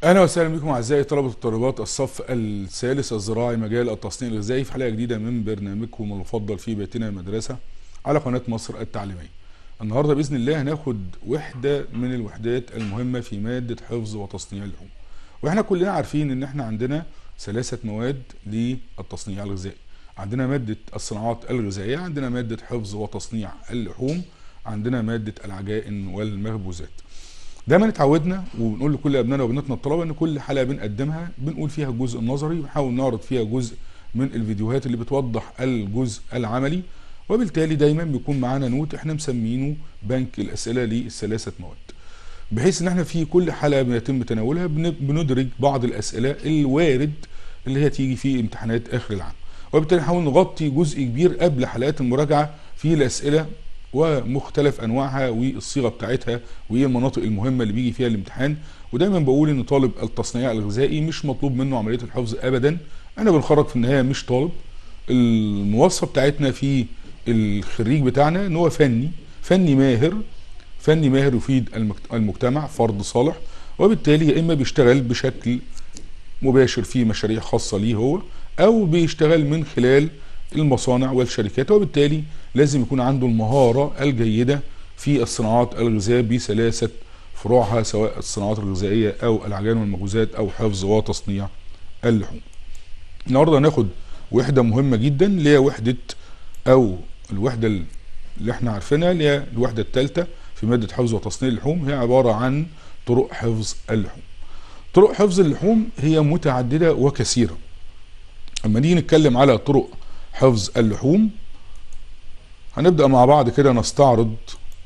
اهلا وسهلا بكم اعزائي طلبه الطالبات الصف الثالث الزراعي مجال التصنيع الغذائي في حلقه جديده من برنامجكم المفضل في بيتنا المدرسه على قناه مصر التعليميه. النهارده باذن الله هناخد وحده من الوحدات المهمه في ماده حفظ وتصنيع اللحوم. واحنا كلنا عارفين ان احنا عندنا ثلاثه مواد للتصنيع الغذائي. عندنا ماده الصناعات الغذائيه، عندنا ماده حفظ وتصنيع اللحوم، عندنا ماده العجائن والمخبوزات. دايما اتعودنا وبنقول لكل ابنائنا وبناتنا الطلبه ان كل حلقه بنقدمها بنقول فيها الجزء النظري بنحاول نعرض فيها جزء من الفيديوهات اللي بتوضح الجزء العملي وبالتالي دايما بيكون معانا نوت احنا مسمينه بنك الاسئله للثلاثه مواد بحيث ان احنا في كل حلقه بيتم تناولها بندرج بعض الاسئله الوارد اللي هي تيجي في امتحانات اخر العام وبالتالي نحاول نغطي جزء كبير قبل حلقات المراجعه في الاسئله ومختلف انواعها والصيغه بتاعتها وايه المناطق المهمه اللي بيجي فيها الامتحان ودايما بقول ان طالب التصنيع الغذائي مش مطلوب منه عمليه الحفظ ابدا انا بنخرج في النهايه مش طالب المواصفه بتاعتنا في الخريج بتاعنا ان هو فني فني ماهر فني ماهر يفيد المجتمع فرد صالح وبالتالي يا اما بيشتغل بشكل مباشر في مشاريع خاصه ليه هو او بيشتغل من خلال المصانع والشركات وبالتالي لازم يكون عنده المهارة الجيدة في الصناعات الغذائية بثلاثة فروعها سواء الصناعات الغذائية أو العجائن والمخبوزات أو حفظ وتصنيع اللحوم. النهارده هناخد وحدة مهمة جدا اللي هي وحدة أو الوحدة اللي احنا عارفينها اللي هي الوحدة الثالثة في مادة حفظ وتصنيع اللحوم هي عبارة عن طرق حفظ اللحوم. طرق حفظ اللحوم هي متعددة وكثيرة. اما نيجي نتكلم على طرق حفظ اللحوم هنبدأ مع بعض كده نستعرض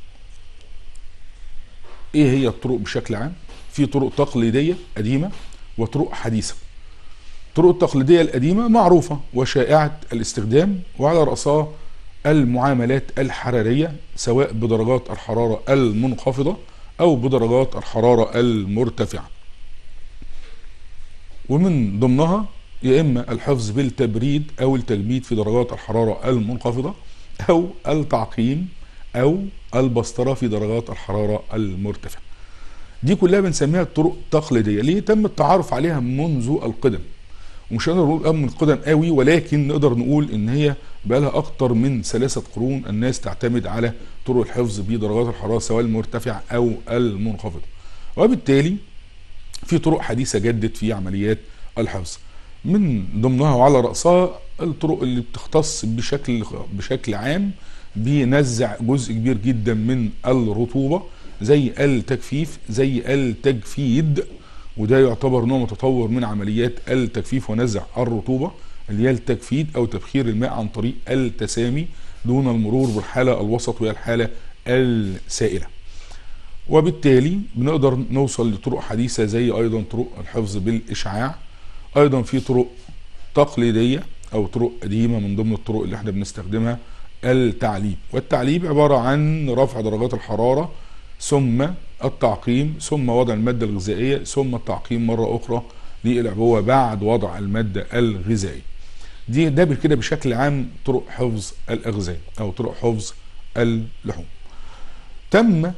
ايه هي الطرق بشكل عام في طرق تقليدية قديمة وطرق حديثة الطرق التقليدية القديمة معروفة وشائعة الاستخدام وعلى رأسها المعاملات الحرارية سواء بدرجات الحرارة المنخفضة أو بدرجات الحرارة المرتفعة ومن ضمنها يا اما الحفظ بالتبريد او التجميد في درجات الحراره المنخفضه او التعقيم او البسطره في درجات الحراره المرتفعه. دي كلها بنسميها الطرق التقليديه، ليه؟ تم التعارف عليها منذ القدم. ومش هنقدر نقول من القدم قوي ولكن نقدر نقول ان هي بقى لها اكتر من ثلاثه قرون الناس تعتمد على طرق الحفظ بدرجات الحراره سواء المرتفعه او المنخفضه. وبالتالي في طرق حديثه جدت في عمليات الحفظ. من ضمنها وعلى رأسها الطرق اللي بتختص بشكل بشكل عام بينزع جزء كبير جدا من الرطوبة زي التجفيف زي التجفيد وده يعتبر نوع متطور من عمليات التجفيف ونزع الرطوبة اللي هي التجفيد أو تبخير الماء عن طريق التسامي دون المرور بالحالة الوسط وهي الحالة السائلة وبالتالي بنقدر نوصل لطرق حديثة زي أيضا طرق الحفظ بالإشعاع ايضا في طرق تقليديه او طرق قديمه من ضمن الطرق اللي احنا بنستخدمها التعليب والتعليب عباره عن رفع درجات الحراره ثم التعقيم ثم وضع الماده الغذائيه ثم التعقيم مره اخرى للعبوه بعد وضع الماده الغذائيه دي ده كده بشكل عام طرق حفظ الاغذيه او طرق حفظ اللحوم تم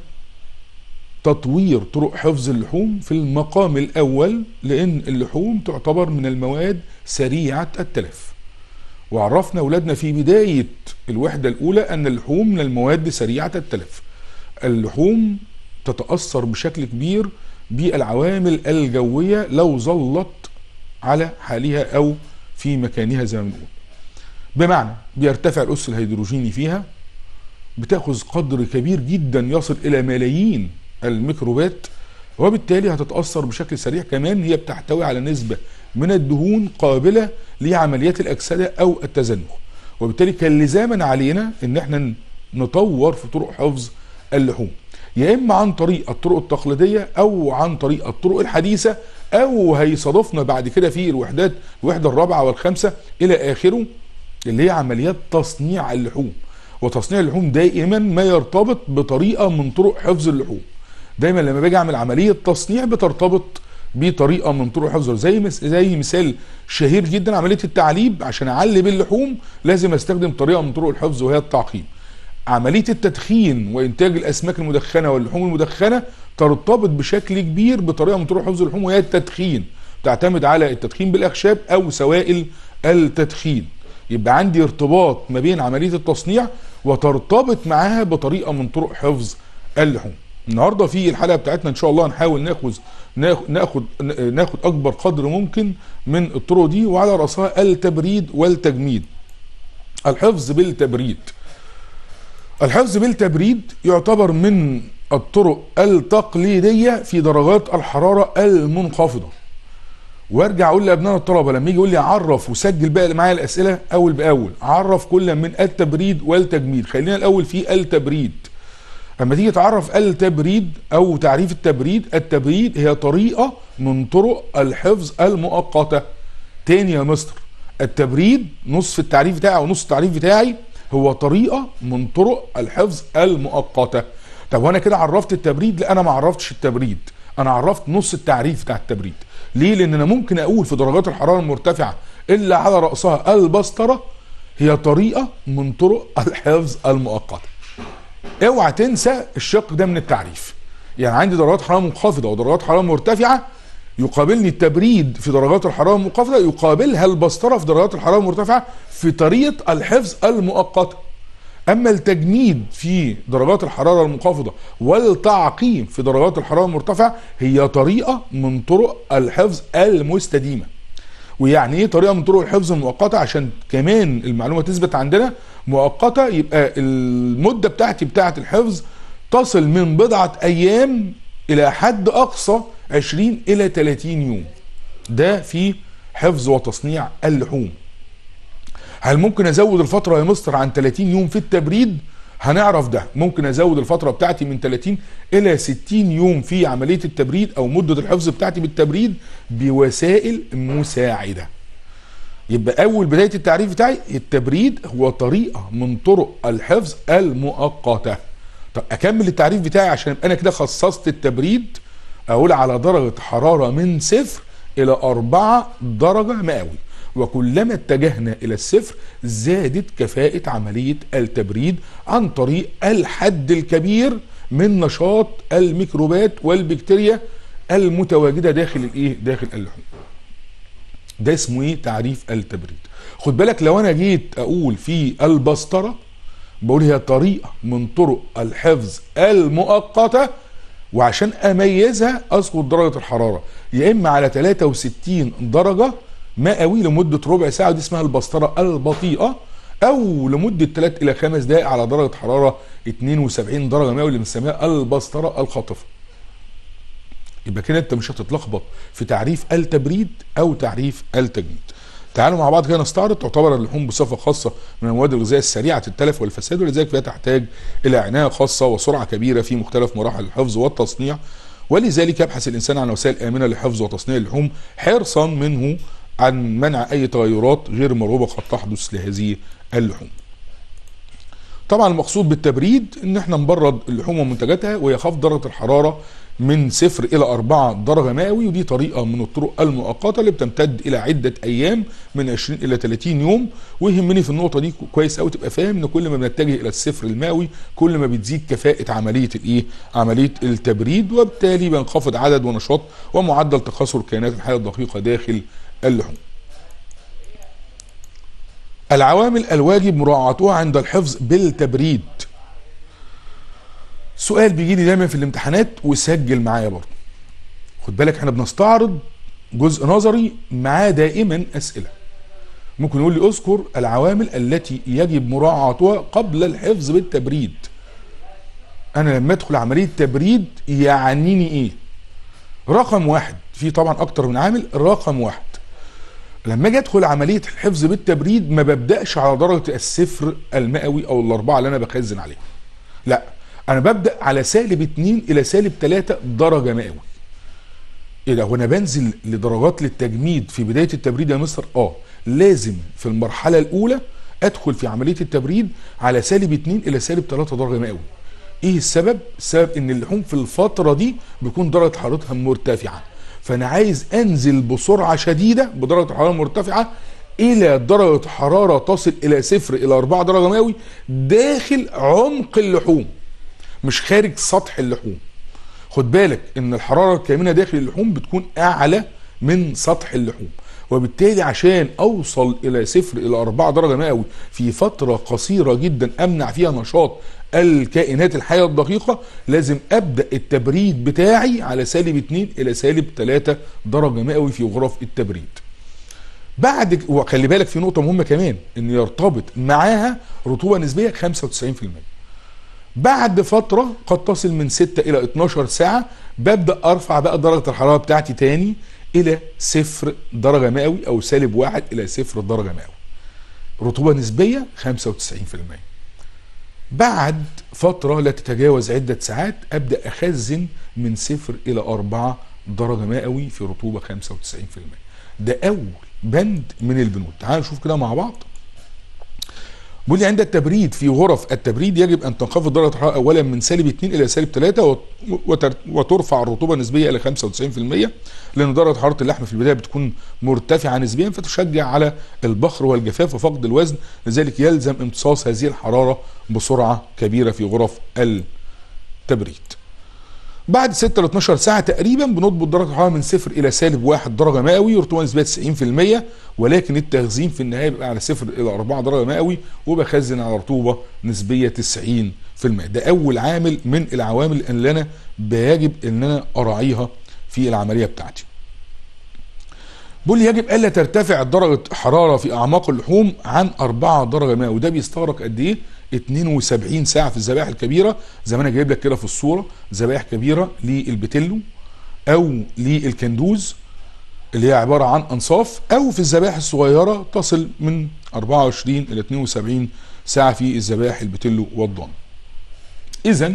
تطوير طرق حفظ اللحوم في المقام الأول لأن اللحوم تعتبر من المواد سريعة التلف وعرفنا أولادنا في بداية الوحدة الأولى أن اللحوم من المواد سريعة التلف اللحوم تتأثر بشكل كبير بالعوامل الجوية لو ظلت على حالها أو في مكانها زي ما بنقول بمعنى بيرتفع الأس الهيدروجيني فيها بتاخذ قدر كبير جدا يصل إلى ملايين الميكروبات وبالتالي هتتاثر بشكل سريع كمان هي بتحتوي على نسبه من الدهون قابله لعمليات الاكسده او التزنخ وبالتالي كان لزاما علينا ان احنا نطور في طرق حفظ اللحوم يا اما عن طريق الطرق التقليديه او عن طريق الطرق الحديثه او هيصادفنا بعد كده في الوحدات الوحده الرابعه والخامسه الى اخره اللي هي عمليات تصنيع اللحوم وتصنيع اللحوم دائما ما يرتبط بطريقه من طرق حفظ اللحوم دايما لما باجي اعمل عمليه تصنيع بترتبط بطريقه من طرق حفظ زي مس زي مثال شهير جدا عمليه التعليب عشان اعلب اللحوم لازم استخدم طريقه من طرق الحفظ وهي التعقيم عمليه التدخين وانتاج الاسماك المدخنه واللحوم المدخنه ترتبط بشكل كبير بطريقه من طرق حفظ اللحوم وهي التدخين تعتمد على التدخين بالاخشاب او سوائل التدخين يبقى عندي ارتباط ما بين عمليه التصنيع وترتبط معاها بطريقه من طرق حفظ اللحوم النهارده في الحلقه بتاعتنا ان شاء الله هنحاول ناخذ ناخد ناخد اكبر قدر ممكن من الطرق دي وعلى راسها التبريد والتجميد الحفظ بالتبريد الحفظ بالتبريد يعتبر من الطرق التقليديه في درجات الحراره المنخفضه وارجع اقول لابناء الطلبه لما يجي يقول لي عرف وسجل بقى معايا الاسئله اول باول عرف كل من التبريد والتجميد خلينا الاول في التبريد لما تيجي تعرف التبريد او تعريف التبريد التبريد هي طريقه من طرق الحفظ المؤقته تاني يا مستر التبريد نصف التعريف بتاعي او نص التعريف بتاعي هو طريقه من طرق الحفظ المؤقته طب وانا كده عرفت التبريد لا انا ما عرفتش التبريد انا عرفت نص التعريف بتاع التبريد ليه لان انا ممكن اقول في درجات الحراره المرتفعه الا على راسها البسطره هي طريقه من طرق الحفظ المؤقته اوعى تنسى الشق ده من التعريف يعني عندي درجات حراره منخفضه ودرجات حراره مرتفعه يقابلني التبريد في درجات الحراره المنخفضه يقابلها البسطره في درجات الحراره المرتفعه في طريقه الحفظ المؤقته اما التجميد في درجات الحراره المنخفضه والتعقيم في درجات الحراره المرتفعه هي طريقه من طرق الحفظ المستديمه ويعني ايه طريقه من طرق الحفظ المؤقته عشان كمان المعلومه تثبت عندنا مؤقته يبقى المده بتاعتي بتاعه الحفظ تصل من بضعه ايام الى حد اقصى 20 الى 30 يوم ده في حفظ وتصنيع اللحوم هل ممكن ازود الفتره يا مستر عن 30 يوم في التبريد هنعرف ده ممكن ازود الفتره بتاعتي من 30 الى 60 يوم في عمليه التبريد او مده الحفظ بتاعتي بالتبريد بوسائل مساعده يبقى اول بدايه التعريف بتاعي التبريد هو طريقه من طرق الحفظ المؤقته طب اكمل التعريف بتاعي عشان انا كده خصصت التبريد اقول على درجه حراره من صفر الى 4 درجه مئوي وكلما اتجهنا الى الصفر زادت كفاءة عملية التبريد عن طريق الحد الكبير من نشاط الميكروبات والبكتيريا المتواجدة داخل الايه داخل اللحوم ده اسمه ايه تعريف التبريد خد بالك لو انا جيت اقول في البسطرة بقول هي طريقة من طرق الحفظ المؤقتة وعشان اميزها اذكر درجة الحرارة يا اما على 63 درجة مئوي لمدة ربع ساعة ودي اسمها البسطرة البطيئة أو لمدة 3 إلى 5 دقائق على درجة حرارة 72 درجة مئوي اللي بنسميها البسطرة الخاطفة. يبقى كده أنت مش هتتلخبط في تعريف التبريد أو تعريف التجميد. تعالوا مع بعض كده نستعرض تعتبر اللحوم بصفة خاصة من المواد الغذائية السريعة التلف والفساد ولذلك فيها تحتاج إلى عناية خاصة وسرعة كبيرة في مختلف مراحل الحفظ والتصنيع ولذلك يبحث الإنسان عن وسائل آمنة لحفظ وتصنيع اللحوم حرصا منه عن منع اي تغيرات غير مرغوبه قد تحدث لهذه اللحوم. طبعا المقصود بالتبريد ان احنا نبرد اللحوم ومنتجاتها وهي خفض درجه الحراره من صفر الى 4 درجه مئوي ودي طريقه من الطرق المؤقته اللي بتمتد الى عده ايام من 20 الى 30 يوم ويهمني في النقطه دي كويس قوي تبقى فاهم ان كل ما بنتجه الى الصفر المئوي كل ما بتزيد كفاءه عمليه الايه؟ عمليه التبريد وبالتالي بينخفض عدد ونشاط ومعدل تكاثر كائنات الحياه الدقيقه داخل اللحوم. العوامل الواجب مراعاتها عند الحفظ بالتبريد. سؤال بيجي لي دايما في الامتحانات وسجل معايا برضه. خد بالك احنا بنستعرض جزء نظري معاه دائما اسئله. ممكن يقول لي اذكر العوامل التي يجب مراعاتها قبل الحفظ بالتبريد. انا لما ادخل عمليه تبريد يعنيني ايه؟ رقم واحد في طبعا اكتر من عامل رقم واحد لما اجي ادخل عمليه الحفظ بالتبريد ما ببداش على درجه الصفر المئوي او الاربعه اللي انا بخزن عليها لا انا ببدا على سالب 2 الى سالب 3 درجه مئوي ايه ده وانا بنزل لدرجات للتجميد في بدايه التبريد يا مستر اه لازم في المرحله الاولى ادخل في عمليه التبريد على سالب 2 الى سالب 3 درجه مئوي ايه السبب السبب ان اللحوم في الفتره دي بيكون درجه حرارتها مرتفعه فانا عايز انزل بسرعه شديده بدرجه الحراره المرتفعه الى درجه حراره تصل الى صفر الى 4 درجه مئوي داخل عمق اللحوم مش خارج سطح اللحوم خد بالك ان الحراره الكامنه داخل اللحوم بتكون اعلى من سطح اللحوم وبالتالي عشان اوصل الى صفر الى 4 درجه مئوي في فتره قصيره جدا امنع فيها نشاط الكائنات الحيه الدقيقه لازم ابدا التبريد بتاعي على سالب 2 الى سالب 3 درجه مئوي في غرف التبريد بعد وخلي بالك في نقطه مهمه كمان ان يرتبط معاها رطوبه نسبيه 95% بعد فتره قد تصل من 6 الى 12 ساعه ببدا ارفع بقى درجه الحراره بتاعتي تاني الى صفر درجه مئوي او سالب واحد الى صفر درجه مئوي رطوبه نسبيه 95% بعد فتره لا تتجاوز عده ساعات ابدا اخزن من صفر الى 4 درجه مئوي في رطوبه 95% ده اول بند من البنود تعالوا نشوف كده مع بعض بيقول لي عند التبريد في غرف التبريد يجب ان تنخفض درجه الحراره اولا من سالب 2 الى سالب 3 وترفع الرطوبه النسبيه الى 95% لان درجه حراره اللحم في البدايه بتكون مرتفعه نسبيا فتشجع على البخر والجفاف وفقد الوزن لذلك يلزم امتصاص هذه الحراره بسرعه كبيره في غرف التبريد. بعد 6 ل 12 ساعة تقريبا بنضبط درجة الحرارة من صفر إلى سالب 1 درجة مئوي رطوبة نسبية 90% ولكن التخزين في النهاية بيبقى على صفر إلى 4 درجة مئوي وبخزن على رطوبة نسبية 90% ده أول عامل من العوامل اللي أنا بيجب إن أنا أراعيها في العملية بتاعتي. بيقول لي يجب الا ترتفع درجه حراره في اعماق اللحوم عن 4 درجه مئوي وده بيستغرق قد ايه 72 ساعه في الذبائح الكبيره زي ما انا جايب لك كده في الصوره ذبائح كبيره للبتلو او للكندوز اللي هي عباره عن انصاف او في الذبائح الصغيره تصل من 24 الى 72 ساعه في الذبائح البتلو والضان اذا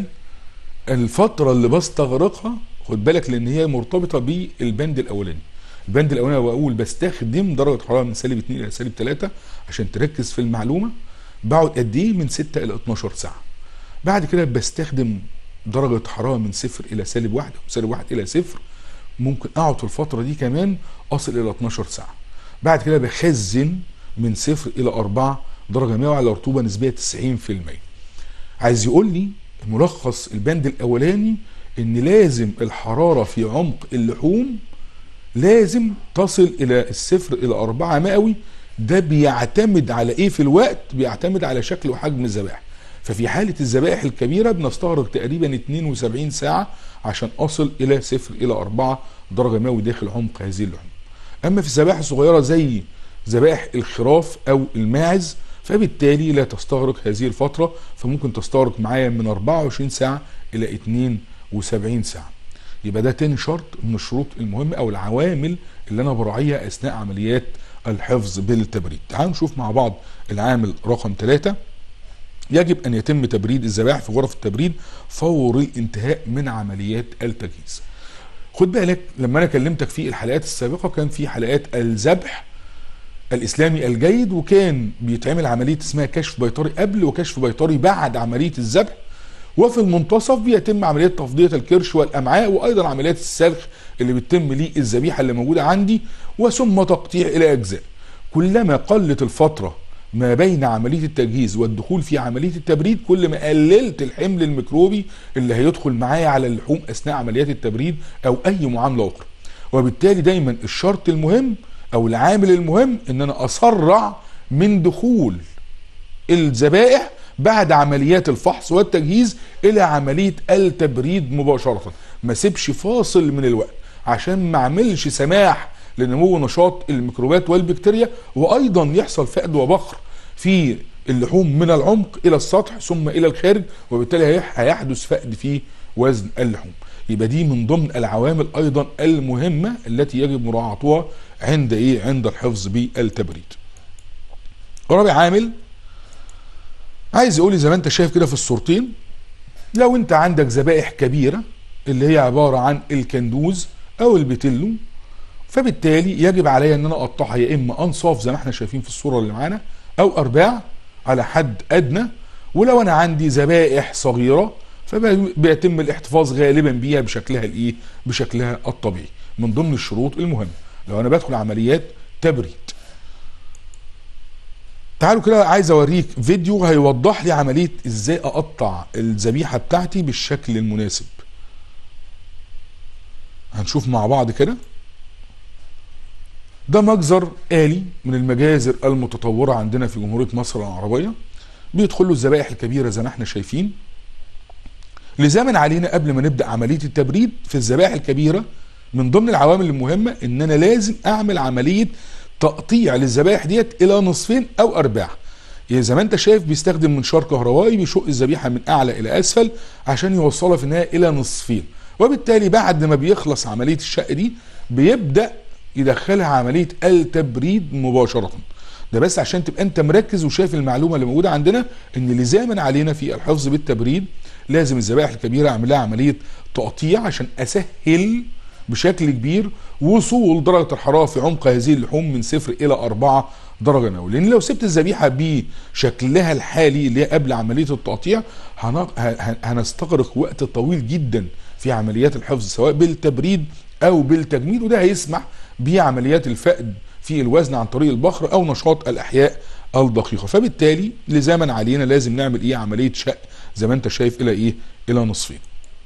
الفتره اللي بستغرقها خد بالك لان هي مرتبطه بالبند الاولاني البند الاولاني بقول بستخدم درجه حراره من سالب 2 الى سالب 3 عشان تركز في المعلومه بقعد قد ايه من 6 الى 12 ساعه بعد كده بستخدم درجه حراره من صفر الى سالب 1 او سالب 1 الى صفر ممكن اقعد في الفتره دي كمان اصل الى 12 ساعه بعد كده بخزن من صفر الى 4 درجه مئويه على رطوبه نسبيه 90% عايز يقول لي ملخص البند الاولاني ان لازم الحراره في عمق اللحوم لازم تصل الى الصفر الى 4 مئوي ده بيعتمد على ايه في الوقت بيعتمد على شكل وحجم الذبائح ففي حالة الذبائح الكبيرة بنستغرق تقريبا 72 ساعة عشان أصل إلى صفر إلى 4 درجة مئوي داخل عمق هذه اللحوم أما في الذبائح الصغيرة زي ذبائح الخراف أو الماعز فبالتالي لا تستغرق هذه الفترة فممكن تستغرق معايا من 24 ساعة إلى 72 ساعة يبقى ده تاني شرط من الشروط المهمة أو العوامل اللي أنا براعيها أثناء عمليات الحفظ بالتبريد تعالوا نشوف مع بعض العامل رقم ثلاثة يجب أن يتم تبريد الذبائح في غرف التبريد فور الانتهاء من عمليات التجهيز خد بالك لما أنا كلمتك في الحلقات السابقة كان في حلقات الذبح الإسلامي الجيد وكان بيتعمل عملية اسمها كشف بيطري قبل وكشف بيطري بعد عملية الذبح وفي المنتصف بيتم عملية تفضية الكرش والأمعاء وأيضا عمليات السلخ اللي بتتم للذبيحة اللي موجودة عندي وثم تقطيع إلى أجزاء كلما قلت الفترة ما بين عملية التجهيز والدخول في عملية التبريد كل ما قللت الحمل الميكروبي اللي هيدخل معايا على اللحوم أثناء عمليات التبريد أو أي معاملة أخرى وبالتالي دايما الشرط المهم أو العامل المهم إن أنا أسرع من دخول الذبائح بعد عمليات الفحص والتجهيز الى عمليه التبريد مباشره ما سيبش فاصل من الوقت عشان ما اعملش سماح لنمو نشاط الميكروبات والبكتيريا وايضا يحصل فقد وبخر في اللحوم من العمق الى السطح ثم الى الخارج وبالتالي هيحدث فقد في وزن اللحوم يبقى دي من ضمن العوامل ايضا المهمه التي يجب مراعاتها عند ايه عند الحفظ بالتبريد رابع عامل عايز يقول لي زي ما انت شايف كده في الصورتين لو انت عندك ذبائح كبيره اللي هي عباره عن الكندوز او البتلو فبالتالي يجب عليا ان انا اقطعها يا اما انصاف زي ما احنا شايفين في الصوره اللي معانا او ارباع على حد ادنى ولو انا عندي ذبائح صغيره فبيتم الاحتفاظ غالبا بيها بشكلها الايه بشكلها الطبيعي من ضمن الشروط المهمه لو انا بدخل عمليات تبريد تعالوا كده عايز اوريك فيديو هيوضح لي عمليه ازاي اقطع الذبيحه بتاعتي بالشكل المناسب هنشوف مع بعض كده ده مجزر آلي من المجازر المتطورة عندنا في جمهورية مصر العربية بيدخل له الذبائح الكبيرة زي ما احنا شايفين لزاما علينا قبل ما نبدأ عملية التبريد في الذبائح الكبيرة من ضمن العوامل المهمة ان انا لازم اعمل عملية تقطيع للذبائح ديت الى نصفين او ارباع يعني زي ما انت شايف بيستخدم منشار كهربائي بيشق الذبيحة من اعلى الى اسفل عشان يوصلها في النهاية الى نصفين وبالتالي بعد ما بيخلص عملية الشق دي بيبدأ يدخلها عملية التبريد مباشرة ده بس عشان تبقى انت مركز وشايف المعلومة اللي موجودة عندنا ان لزاما علينا في الحفظ بالتبريد لازم الذبائح الكبيرة اعمل لها عملية تقطيع عشان اسهل بشكل كبير وصول درجة الحرارة في عمق هذه اللحوم من صفر إلى أربعة درجة مئوية لأن لو سبت الذبيحة بشكلها الحالي اللي هي قبل عملية التقطيع هنستغرق وقت طويل جدا في عمليات الحفظ سواء بالتبريد أو بالتجميد وده هيسمح بعمليات الفقد في الوزن عن طريق البخر أو نشاط الأحياء الدقيقة فبالتالي لزاما علينا لازم نعمل إيه عملية شق زي ما أنت شايف إلى إيه إلى نصفين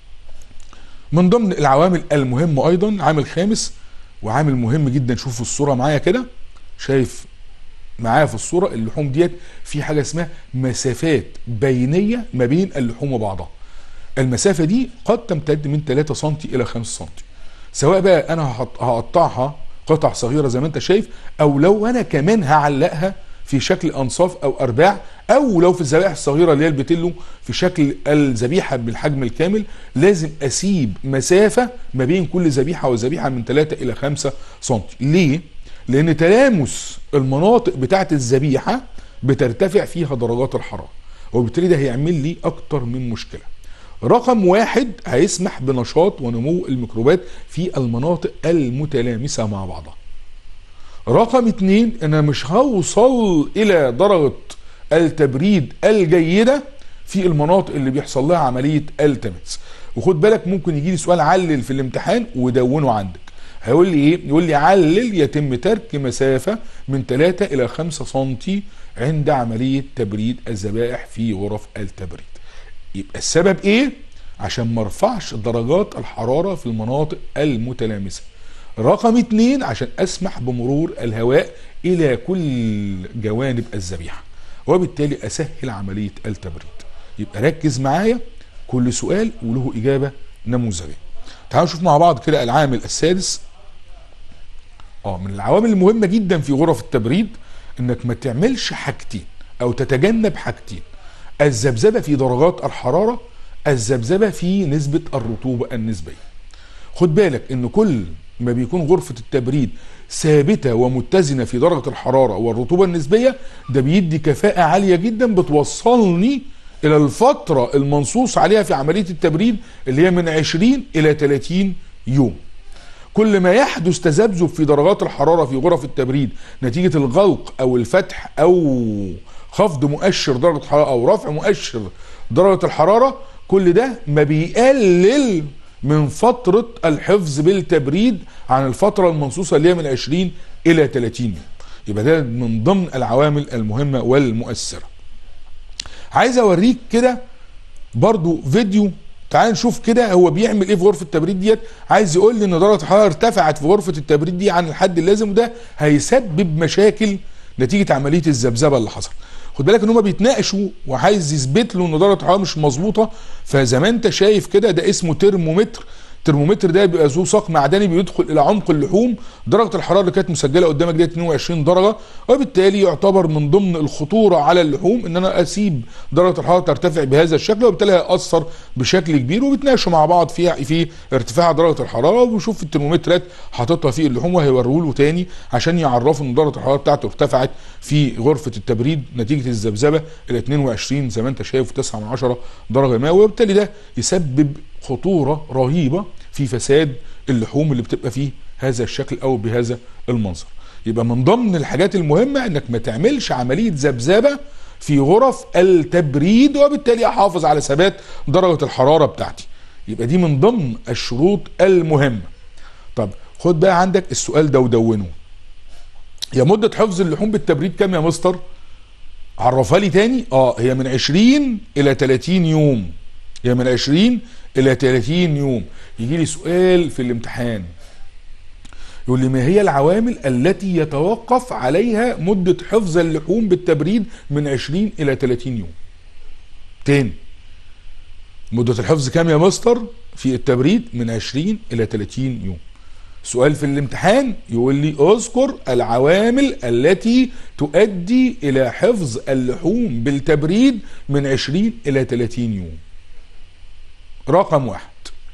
من ضمن العوامل المهمة أيضا عامل خامس وعامل مهم جدا شوفوا الصورة معايا كده شايف معايا في الصورة اللحوم ديت في حاجة اسمها مسافات بينية ما بين اللحوم وبعضها المسافة دي قد تمتد من 3 سم إلى 5 سم سواء بقى أنا هقطعها قطع صغيرة زي ما أنت شايف أو لو أنا كمان هعلقها في شكل انصاف او ارباع او لو في الذبائح الصغيره اللي هي البتلو في شكل الذبيحه بالحجم الكامل لازم اسيب مسافه ما بين كل ذبيحه وذبيحه من 3 الى 5 سم ليه لان تلامس المناطق بتاعه الذبيحه بترتفع فيها درجات الحراره وبالتالي ده هيعمل لي اكتر من مشكله رقم واحد هيسمح بنشاط ونمو الميكروبات في المناطق المتلامسه مع بعضها رقم اتنين انا مش هوصل الى درجة التبريد الجيدة في المناطق اللي بيحصل لها عملية التمس وخد بالك ممكن يجي لي سؤال علل في الامتحان ودونه عندك هيقول لي ايه يقول لي علل يتم ترك مسافة من 3 الى 5 سم عند عملية تبريد الذبائح في غرف التبريد يبقى السبب ايه عشان ما ارفعش درجات الحرارة في المناطق المتلامسة رقم اتنين عشان اسمح بمرور الهواء الى كل جوانب الذبيحه وبالتالي اسهل عمليه التبريد يبقى ركز معايا كل سؤال وله اجابه نموذجيه تعالوا نشوف مع بعض كده العامل السادس اه من العوامل المهمه جدا في غرف التبريد انك ما تعملش حاجتين او تتجنب حاجتين الذبذبه في درجات الحراره الذبذبه في نسبه الرطوبه النسبيه خد بالك ان كل ما بيكون غرفة التبريد ثابتة ومتزنة في درجة الحرارة والرطوبة النسبية ده بيدي كفاءة عالية جدا بتوصلني إلى الفترة المنصوص عليها في عملية التبريد اللي هي من 20 إلى 30 يوم كل ما يحدث تذبذب في درجات الحرارة في غرف التبريد نتيجة الغلق أو الفتح أو خفض مؤشر درجة الحرارة أو رفع مؤشر درجة الحرارة كل ده ما بيقلل من فترة الحفظ بالتبريد عن الفترة المنصوصة اللي هي من 20 إلى 30 يوم يبقى ده من ضمن العوامل المهمة والمؤثرة عايز أوريك كده برضو فيديو تعال نشوف كده هو بيعمل ايه في غرفه التبريد ديت عايز يقول لي ان درجه الحراره ارتفعت في غرفه التبريد دي عن الحد اللازم وده هيسبب مشاكل نتيجه عمليه الذبذبه اللي حصلت خد بالك ان هم بيتناقشوا وعايز يثبت له ان درجه الحراره مش مظبوطه فزي ما انت شايف كده ده اسمه ترمومتر الترمومتر ده بيبقى ذو ساق معدني بيدخل الى عمق اللحوم درجه الحراره اللي كانت مسجله قدامك دي 22 درجه وبالتالي يعتبر من ضمن الخطوره على اللحوم ان انا اسيب درجه الحراره ترتفع بهذا الشكل وبالتالي هياثر بشكل كبير وبيتناقشوا مع بعض في في ارتفاع درجه الحراره وبيشوف الترمومترات حاططها في اللحوم وهيوروه له تاني عشان يعرفوا ان درجه الحراره بتاعته ارتفعت في غرفه التبريد نتيجه الذبذبه الى 22 زي ما انت شايف 9 من 10 درجه مئويه وبالتالي ده يسبب خطوره رهيبه في فساد اللحوم اللي بتبقى فيه هذا الشكل او بهذا المنظر يبقى من ضمن الحاجات المهمه انك ما تعملش عمليه ذبذبه في غرف التبريد وبالتالي احافظ على ثبات درجه الحراره بتاعتي يبقى دي من ضمن الشروط المهمه طب خد بقى عندك السؤال ده ودونه يا مده حفظ اللحوم بالتبريد كام يا مستر عرفها لي تاني اه هي من 20 الى 30 يوم هي من 20 الى 30 يوم يجي لي سؤال في الامتحان يقول لي ما هي العوامل التي يتوقف عليها مدة حفظ اللحوم بالتبريد من 20 إلى 30 يوم تاني مدة الحفظ كام يا مستر في التبريد من 20 إلى 30 يوم سؤال في الامتحان يقول لي اذكر العوامل التي تؤدي إلى حفظ اللحوم بالتبريد من 20 إلى 30 يوم رقم واحد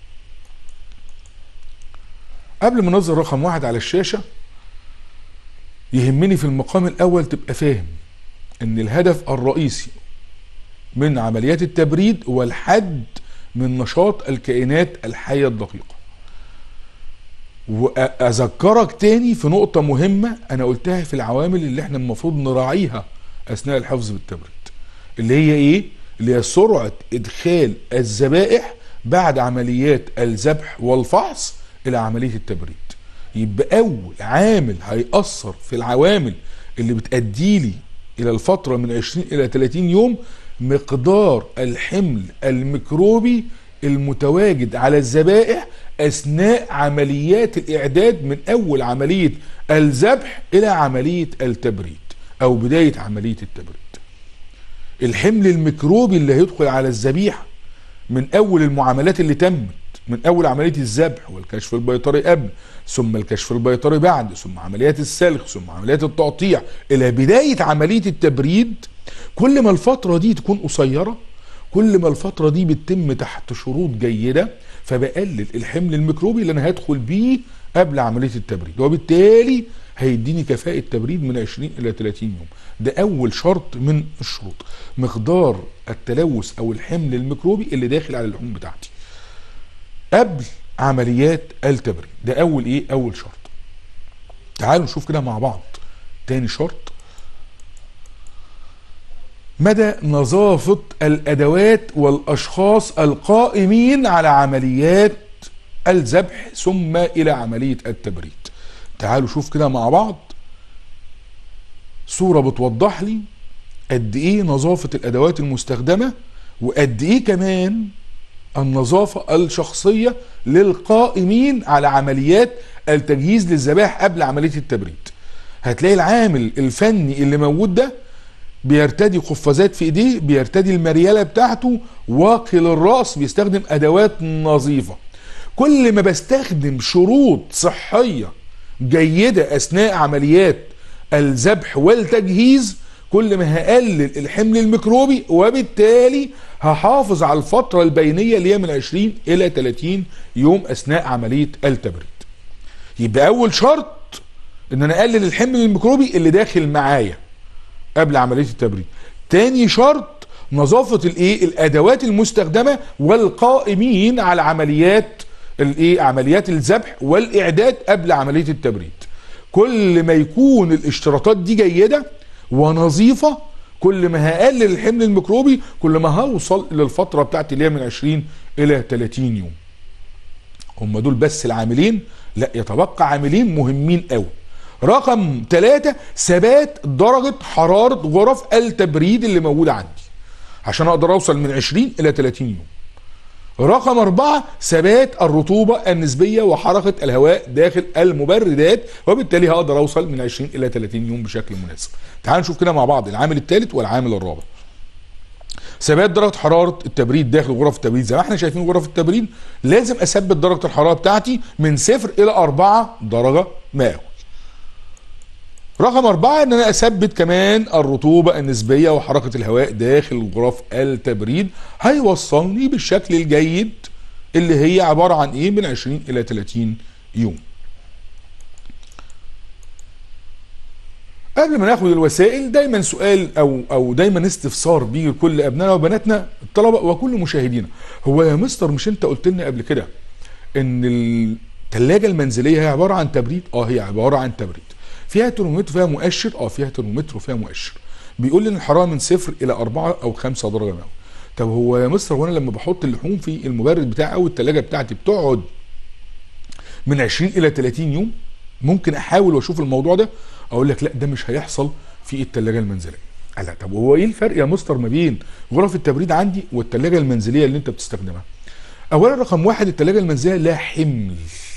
قبل ما نظهر رقم واحد على الشاشة يهمني في المقام الأول تبقى فاهم إن الهدف الرئيسي من عمليات التبريد هو الحد من نشاط الكائنات الحية الدقيقة وأذكرك تاني في نقطة مهمة أنا قلتها في العوامل اللي احنا المفروض نراعيها أثناء الحفظ بالتبريد اللي هي إيه؟ اللي هي سرعة إدخال الذبائح بعد عمليات الذبح والفحص الى عمليه التبريد يبقى اول عامل هيأثر في العوامل اللي بتأدي لي الى الفتره من 20 الى 30 يوم مقدار الحمل الميكروبي المتواجد على الذبائح اثناء عمليات الاعداد من اول عمليه الذبح الى عمليه التبريد او بدايه عمليه التبريد الحمل الميكروبي اللي هيدخل على الذبيحه من اول المعاملات اللي تمت من اول عمليه الذبح والكشف البيطري قبل ثم الكشف البيطري بعد ثم عمليات السلخ ثم عمليات التقطيع الى بدايه عمليه التبريد كل ما الفتره دي تكون قصيره كل ما الفتره دي بتتم تحت شروط جيده فبقلل الحمل الميكروبي اللي انا هدخل بيه قبل عمليه التبريد وبالتالي هيديني كفاءة تبريد من 20 إلى 30 يوم ده أول شرط من الشروط مقدار التلوث أو الحمل الميكروبي اللي داخل على اللحوم بتاعتي قبل عمليات التبريد ده اول ايه اول شرط تعالوا نشوف كده مع بعض تاني شرط مدى نظافة الأدوات والأشخاص القائمين على عمليات الذبح ثم إلى عملية التبريد تعالوا شوف كده مع بعض صورة بتوضح لي قد إيه نظافة الأدوات المستخدمة وقد إيه كمان النظافة الشخصية للقائمين على عمليات التجهيز للذبائح قبل عملية التبريد هتلاقي العامل الفني اللي موجود ده بيرتدي قفازات في ايديه بيرتدي المريالة بتاعته واقي للرأس بيستخدم ادوات نظيفة كل ما بستخدم شروط صحية جيدة اثناء عمليات الذبح والتجهيز كل ما هقلل الحمل الميكروبي وبالتالي هحافظ على الفترة البينية اللي هي من 20 إلى 30 يوم أثناء عملية التبريد يبقى أول شرط إن أنا أقلل الحمل الميكروبي اللي داخل معايا قبل عملية التبريد تاني شرط نظافة الايه الادوات المستخدمة والقائمين على عمليات الايه عمليات الذبح والاعداد قبل عملية التبريد كل ما يكون الاشتراطات دي جيدة ونظيفة كل ما هقلل الحمل الميكروبي كل ما هوصل للفتره بتاعتي اللي هي من 20 الى 30 يوم هم دول بس العاملين لا يتبقى عاملين مهمين قوي رقم ثلاثة ثبات درجة حرارة غرف التبريد اللي موجودة عندي عشان اقدر اوصل من 20 الى 30 يوم رقم أربعة ثبات الرطوبة النسبية وحركة الهواء داخل المبردات وبالتالي هقدر أوصل من 20 إلى 30 يوم بشكل مناسب. تعال نشوف كده مع بعض العامل الثالث والعامل الرابع. ثبات درجة حرارة التبريد داخل غرف التبريد زي ما احنا شايفين غرف التبريد لازم أثبت درجة الحرارة بتاعتي من صفر إلى 4 درجة مئوي. رقم أربعة إن أنا أثبت كمان الرطوبة النسبية وحركة الهواء داخل غرف التبريد هيوصلني بالشكل الجيد اللي هي عبارة عن إيه من 20 إلى 30 يوم. قبل ما ناخد الوسائل دايما سؤال او او دايما استفسار بيجي لكل ابنائنا وبناتنا الطلبه وكل مشاهدينا هو يا مستر مش انت قلت لنا قبل كده ان الثلاجه المنزليه هي عباره عن تبريد اه هي عباره عن تبريد فيها ترمومتر فيها مؤشر اه فيها ترمومتر وفيها مؤشر بيقول لي ان الحراره من صفر الى 4 او 5 درجه مئويه طب هو يا مستر وانا لما بحط اللحوم في المبرد بتاعي او الثلاجه بتاعتي بتقعد من 20 الى 30 يوم ممكن احاول واشوف الموضوع ده اقول لك لا ده مش هيحصل في الثلاجه المنزليه لا طب هو ايه الفرق يا مستر ما بين غرف التبريد عندي والثلاجه المنزليه اللي انت بتستخدمها اولا رقم واحد الثلاجه المنزليه لها حمل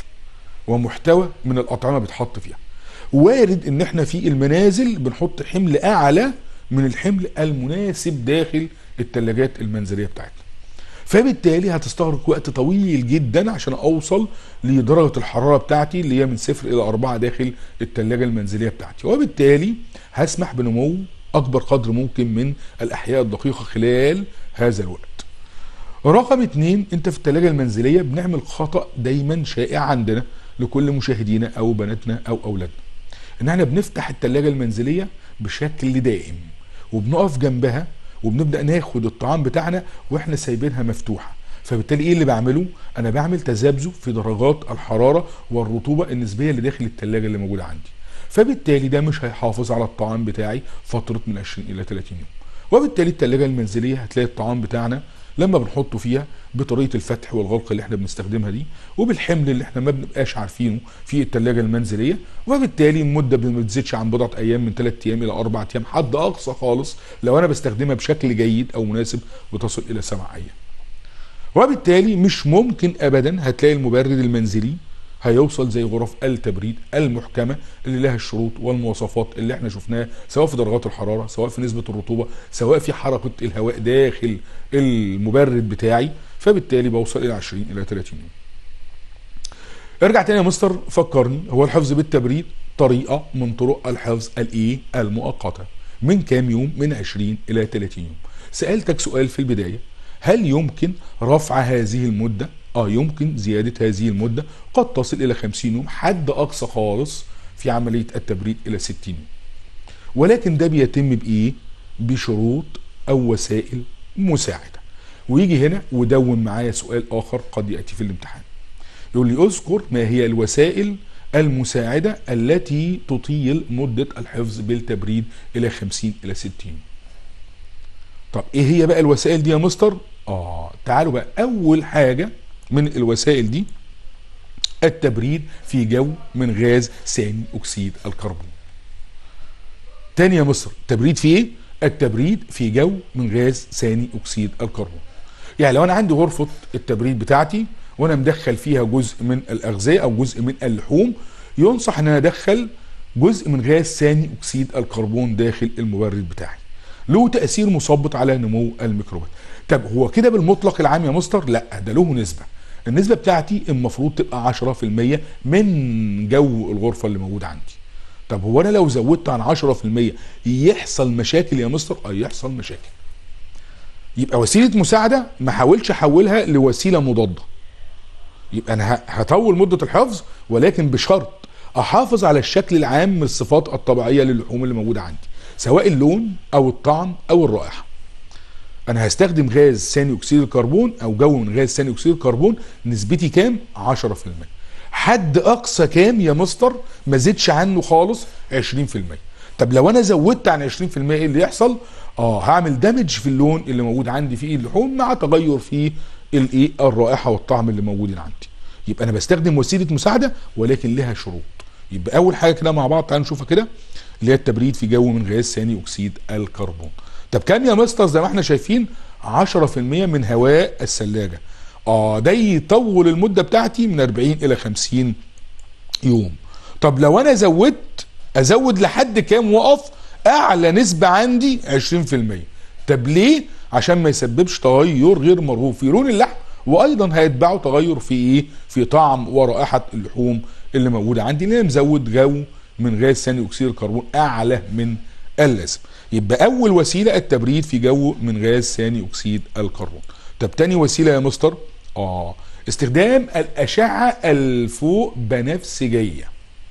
ومحتوى من الاطعمه بيتحط فيها وارد ان احنا في المنازل بنحط حمل اعلى من الحمل المناسب داخل الثلاجات المنزليه بتاعتنا فبالتالي هتستغرق وقت طويل جدا عشان اوصل لدرجه الحراره بتاعتي اللي هي من صفر الى أربعة داخل الثلاجه المنزليه بتاعتي وبالتالي هسمح بنمو اكبر قدر ممكن من الاحياء الدقيقه خلال هذا الوقت رقم اتنين انت في الثلاجه المنزليه بنعمل خطا دايما شائع عندنا لكل مشاهدينا او بناتنا او اولادنا ان احنا بنفتح الثلاجه المنزليه بشكل دائم وبنقف جنبها وبنبدا ناخد الطعام بتاعنا واحنا سايبينها مفتوحه فبالتالي ايه اللي بعمله انا بعمل تذبذب في درجات الحراره والرطوبه النسبيه اللي داخل الثلاجه اللي موجوده عندي فبالتالي ده مش هيحافظ على الطعام بتاعي فتره من 20 الى 30 يوم وبالتالي الثلاجه المنزليه هتلاقي الطعام بتاعنا لما بنحطه فيها بطريقه الفتح والغلق اللي احنا بنستخدمها دي وبالحمل اللي احنا ما بنبقاش عارفينه في الثلاجه المنزليه وبالتالي المده ما بتزيدش عن بضعه ايام من 3 ايام الى 4 ايام حد اقصى خالص لو انا بستخدمها بشكل جيد او مناسب بتصل الى 7 ايام وبالتالي مش ممكن ابدا هتلاقي المبرد المنزلي هيوصل زي غرف التبريد المحكمه اللي لها الشروط والمواصفات اللي احنا شفناها سواء في درجات الحراره سواء في نسبه الرطوبه سواء في حركه الهواء داخل المبرد بتاعي فبالتالي بوصل الى 20 الى 30 يوم. ارجع تاني يا مستر فكرني هو الحفظ بالتبريد طريقه من طرق الحفظ الايه المؤقته من كام يوم من 20 الى 30 يوم. سالتك سؤال في البدايه هل يمكن رفع هذه المده اه يمكن زيادة هذه المدة قد تصل إلى 50 يوم حد أقصى خالص في عملية التبريد إلى 60 يوم ولكن ده بيتم بإيه؟ بشروط أو وسائل مساعدة ويجي هنا ودون معايا سؤال آخر قد يأتي في الامتحان يقول لي اذكر ما هي الوسائل المساعدة التي تطيل مدة الحفظ بالتبريد إلى 50 إلى 60 طب إيه هي بقى الوسائل دي يا مستر؟ آه تعالوا بقى أول حاجة من الوسائل دي التبريد في جو من غاز ثاني اكسيد الكربون تاني يا مصر تبريد في ايه التبريد في جو من غاز ثاني اكسيد الكربون يعني لو انا عندي غرفه التبريد بتاعتي وانا مدخل فيها جزء من الاغذيه او جزء من اللحوم ينصح ان انا ادخل جزء من غاز ثاني اكسيد الكربون داخل المبرد بتاعي له تاثير مثبط على نمو الميكروبات طب هو كده بالمطلق العام يا مستر لا ده له نسبه النسبه بتاعتي المفروض تبقى 10% من جو الغرفه اللي موجود عندي طب هو انا لو زودت عن 10% يحصل مشاكل يا مستر اه يحصل مشاكل يبقى وسيله مساعده ما حاولش احولها لوسيله مضاده يبقى انا هطول مده الحفظ ولكن بشرط احافظ على الشكل العام من الصفات الطبيعيه للحوم اللي موجوده عندي سواء اللون او الطعم او الرائحه انا هستخدم غاز ثاني اكسيد الكربون او جو من غاز ثاني اكسيد الكربون نسبتي كام 10% حد اقصى كام يا مستر ما زيدش عنه خالص 20% طب لو انا زودت عن 20% ايه اللي يحصل اه هعمل دامج في اللون اللي موجود عندي في اللحوم مع تغير في الايه الرائحه والطعم اللي موجودين عندي يبقى انا بستخدم وسيله مساعده ولكن لها شروط يبقى اول حاجه كده مع بعض تعالوا نشوفها كده اللي هي التبريد في جو من غاز ثاني اكسيد الكربون طب كام يا مستر زي ما احنا شايفين 10% من هواء الثلاجه اه ده يطول المده بتاعتي من 40 الى 50 يوم طب لو انا زودت ازود لحد كام وقف اعلى نسبه عندي 20% طب ليه عشان ما يسببش تغير غير مرغوب في لون اللحم وايضا هيتبعه تغير في ايه في طعم ورائحه اللحوم اللي موجوده عندي لان مزود جو من غاز ثاني اكسيد الكربون اعلى من اللازم يبقى اول وسيله التبريد في جو من غاز ثاني اكسيد الكربون طب تاني وسيله يا مستر اه استخدام الاشعه الفوق بنفسجيه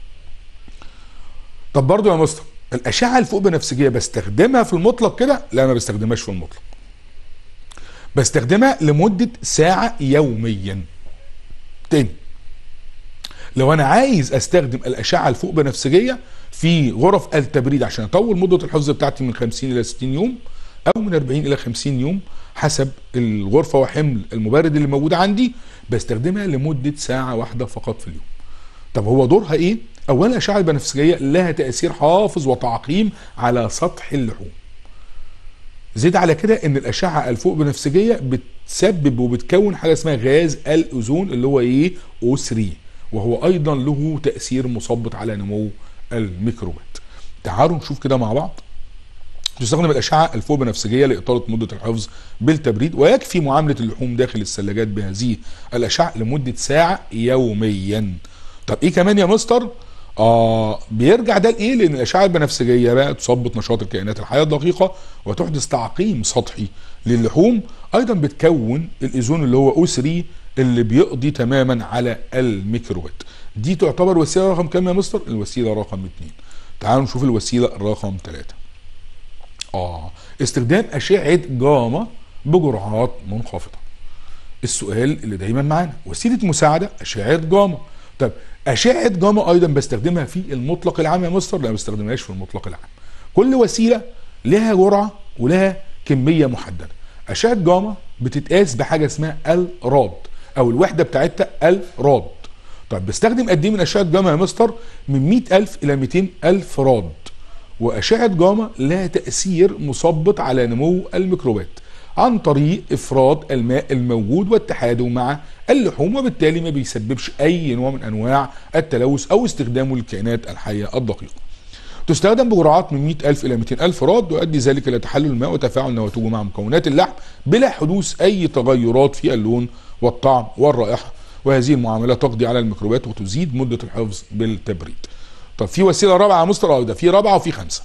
طب برضو يا مستر الاشعه الفوق بنفسجيه بستخدمها في المطلق كده لا ما بستخدمهاش في المطلق بستخدمها لمده ساعه يوميا تاني لو انا عايز استخدم الاشعه الفوق بنفسجيه في غرف التبريد عشان اطول مده الحفظ بتاعتي من 50 الى 60 يوم او من 40 الى 50 يوم حسب الغرفه وحمل المبرد اللي موجود عندي بستخدمها لمده ساعه واحده فقط في اليوم. طب هو دورها ايه؟ اولا الاشعه البنفسجيه لها تاثير حافظ وتعقيم على سطح اللحوم. زيد على كده ان الاشعه الفوق بنفسجيه بتسبب وبتكون حاجه اسمها غاز الاوزون اللي هو ايه او 3 وهو ايضا له تاثير مثبط على نمو الميكروبات تعالوا نشوف كده مع بعض تستخدم الأشعة الفوق بنفسجية لإطالة مدة الحفظ بالتبريد ويكفي معاملة اللحوم داخل الثلاجات بهذه الأشعة لمدة ساعة يوميا طب إيه كمان يا مستر؟ آه بيرجع ده لإيه؟ لأن الأشعة البنفسجية بقى تثبط نشاط الكائنات الحية الدقيقة وتحدث تعقيم سطحي للحوم أيضا بتكون الأوزون اللي هو O3 اللي بيقضي تماما على الميكروبات دي تعتبر وسيلة رقم كام يا مستر؟ الوسيلة رقم 2 تعالوا نشوف الوسيلة رقم 3 اه استخدام اشعه جاما بجرعات منخفضه السؤال اللي دايما معانا وسيله مساعده اشعه جاما طب اشعه جاما ايضا بستخدمها في المطلق العام يا مستر لا ما بستخدمهاش في المطلق العام كل وسيله لها جرعه ولها كميه محدده اشعه جاما بتتقاس بحاجه اسمها الراد او الوحده بتاعتها الراد طب بستخدم قد ايه من اشعه جاما يا مستر من 100000 الى 200000 راد وأشعة جاما لها تأثير مثبط على نمو الميكروبات عن طريق إفراط الماء الموجود واتحاده مع اللحوم وبالتالي ما بيسببش أي نوع من أنواع التلوث أو استخدامه للكائنات الحية الدقيقة تستخدم بجرعات من 100000 إلى 200000 راد ويؤدي ذلك إلى تحلل الماء وتفاعل نواتجه مع مكونات اللحم بلا حدوث أي تغيرات في اللون والطعم والرائحة وهذه المعاملة تقضي على الميكروبات وتزيد مدة الحفظ بالتبريد طب في وسيله رابعه يا مستر اه ده في رابعه وفي خمسه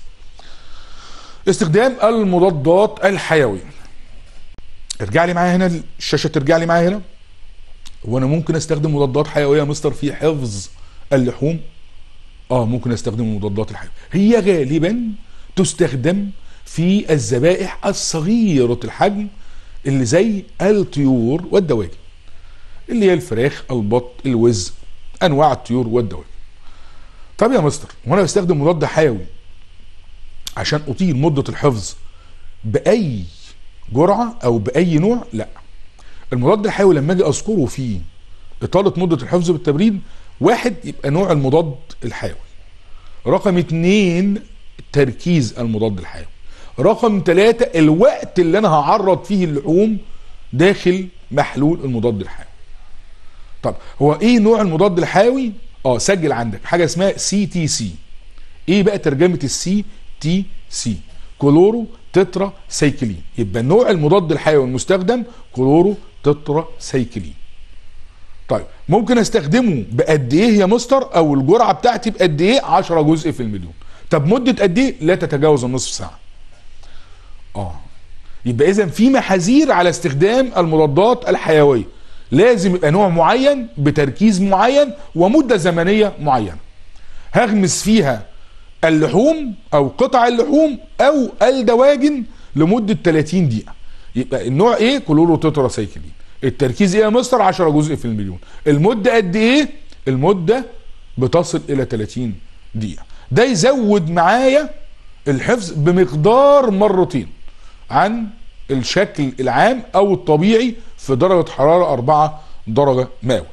استخدام المضادات الحيويه ارجع لي معايا هنا الشاشه ترجع لي معايا هنا وانا ممكن استخدم مضادات حيويه يا مستر في حفظ اللحوم اه ممكن استخدم المضادات الحيويه هي غالبا تستخدم في الذبائح الصغيره الحجم اللي زي الطيور والدواجن اللي هي الفراخ البط الوز انواع الطيور والدواجن طب يا مستر وانا بستخدم مضاد حيوي عشان اطيل مده الحفظ باي جرعه او باي نوع لا المضاد الحيوي لما اجي اذكره في اطاله مده الحفظ بالتبريد واحد يبقى نوع المضاد الحيوي رقم اتنين تركيز المضاد الحيوي رقم ثلاثة الوقت اللي انا هعرض فيه اللحوم داخل محلول المضاد الحيوي طب هو ايه نوع المضاد الحيوي اه سجل عندك حاجه اسمها سي تي سي ايه بقى ترجمه السي تي سي كلورو تترا سيكلين يبقى النوع المضاد الحيوي المستخدم كلورو تترا سيكلين طيب ممكن استخدمه بقد ايه يا مستر او الجرعه بتاعتي بقد ايه 10 جزء في المليون طب مده قد ايه لا تتجاوز النصف ساعه اه يبقى اذا في محاذير على استخدام المضادات الحيويه لازم يبقى نوع معين بتركيز معين ومدة زمنية معينة هغمس فيها اللحوم او قطع اللحوم او الدواجن لمدة 30 دقيقة يبقى النوع ايه كلورو تترا سايكلين التركيز ايه يا مستر 10 جزء في المليون المدة قد ايه المدة بتصل الى 30 دقيقة ده يزود معايا الحفظ بمقدار مرتين عن الشكل العام او الطبيعي في درجة حرارة 4 درجة مئوية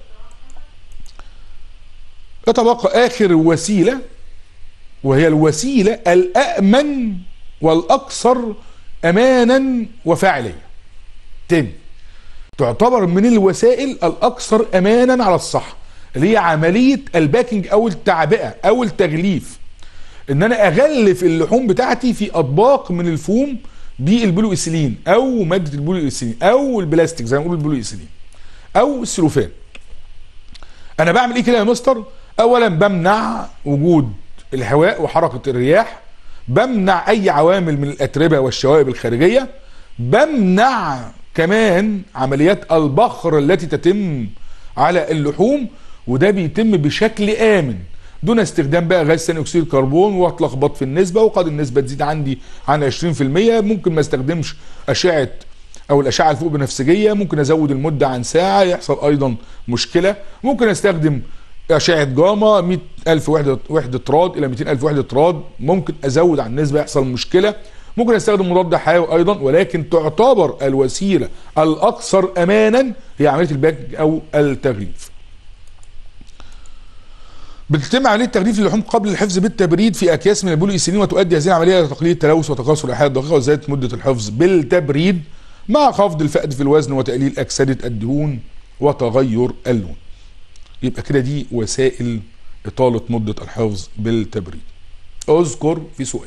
يتبقى آخر وسيلة وهي الوسيلة الأأمن والأكثر أمانا وفاعلية تاني تعتبر من الوسائل الأكثر أمانا على الصحة اللي هي عملية الباكينج أو التعبئة أو التغليف إن أنا أغلف اللحوم بتاعتي في أطباق من الفوم بالبلو إيثيلين او ماده البلو إيثيلين او البلاستيك زي ما بنقول البلو إيثيلين او السلوفان انا بعمل ايه كده يا مستر اولا بمنع وجود الهواء وحركه الرياح بمنع اي عوامل من الاتربه والشوائب الخارجيه بمنع كمان عمليات البخر التي تتم على اللحوم وده بيتم بشكل امن دون استخدام بقى غاز ثاني اكسيد الكربون واتلخبط في النسبه وقد النسبه تزيد عندي عن 20% ممكن ما استخدمش اشعه او الاشعه الفوق بنفسجيه ممكن ازود المده عن ساعه يحصل ايضا مشكله ممكن استخدم اشعه جاما 100000 وحده وحده راد الى 200000 وحده راد ممكن ازود عن النسبه يحصل مشكله ممكن استخدم مضاد حيوي ايضا ولكن تعتبر الوسيله الاكثر امانا هي عمليه الباك او التغليف بتتم عمليه تغليف اللحوم قبل الحفظ بالتبريد في اكياس من البولي ايثيلين وتؤدي هذه العمليه الى تقليل التلوث وتكاثر الاحياء الدقيقه وزياده مده الحفظ بالتبريد مع خفض الفقد في الوزن وتقليل اكسده الدهون وتغير اللون. يبقى كده دي وسائل اطاله مده الحفظ بالتبريد. اذكر في سؤال.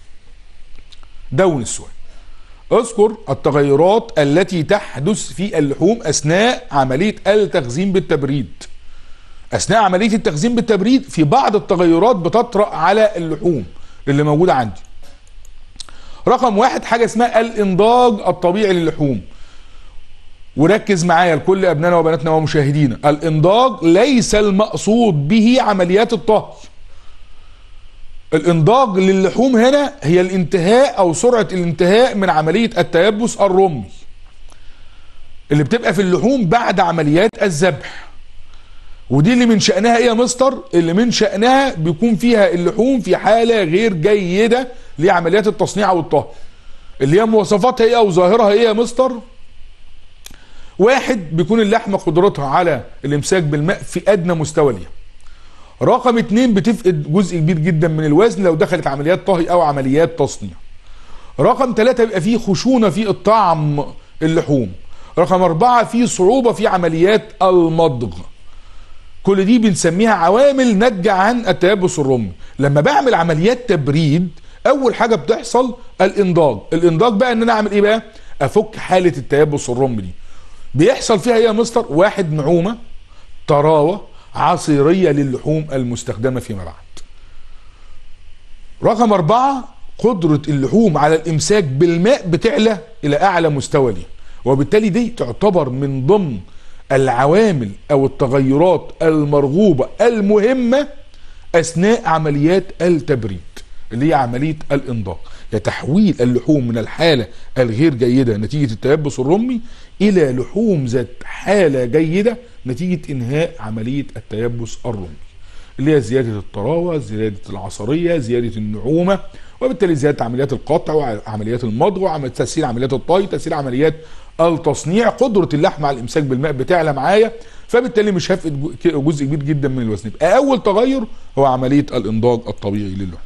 دون السؤال. اذكر التغيرات التي تحدث في اللحوم اثناء عمليه التخزين بالتبريد. اثناء عمليه التخزين بالتبريد في بعض التغيرات بتطرا على اللحوم اللي موجوده عندي. رقم واحد حاجه اسمها الانضاج الطبيعي للحوم. وركز معايا لكل ابنائنا وبناتنا ومشاهدينا، الانضاج ليس المقصود به عمليات الطهي. الانضاج للحوم هنا هي الانتهاء او سرعه الانتهاء من عمليه التيبس الرمي. اللي بتبقى في اللحوم بعد عمليات الذبح. ودي اللي من شأنها ايه يا مستر؟ اللي من شأنها بيكون فيها اللحوم في حالة غير جيدة لعمليات التصنيع او الطهي. اللي هي مواصفاتها ايه او ظاهرها ايه يا مستر؟ واحد بيكون اللحمة قدرتها على الامساك بالماء في ادنى مستوى ليها. رقم اتنين بتفقد جزء كبير جدا من الوزن لو دخلت عمليات طهي او عمليات تصنيع. رقم ثلاثة بيبقى فيه خشونة في الطعم اللحوم. رقم أربعة فيه صعوبة في عمليات المضغ. كل دي بنسميها عوامل ناتجة عن التيبس الرمي لما بعمل عمليات تبريد اول حاجة بتحصل الانضاج الانضاج بقى ان انا اعمل ايه بقى افك حالة التيبس الرمي دي بيحصل فيها ايه يا مستر واحد نعومة طراوة عصيرية للحوم المستخدمة فيما بعد رقم أربعة قدرة اللحوم على الإمساك بالماء بتعلى إلى أعلى مستوى ليه وبالتالي دي تعتبر من ضمن العوامل او التغيرات المرغوبه المهمه اثناء عمليات التبريد اللي هي عمليه الانضاج تحويل اللحوم من الحاله الغير جيده نتيجه التيبس الرمي الى لحوم ذات حاله جيده نتيجه انهاء عمليه التيبس الرمي اللي هي زياده الطراوه زياده العصريه زياده النعومه وبالتالي زياده عمليات القطع وعمليات المضغ وتسهيل عمليات الطي تسهيل عمليات التصنيع قدره اللحم على الامساك بالماء بتعلى معايا فبالتالي مش هفقد جزء كبير جدا من الوزن يبقى اول تغير هو عمليه الانضاج الطبيعي للحوم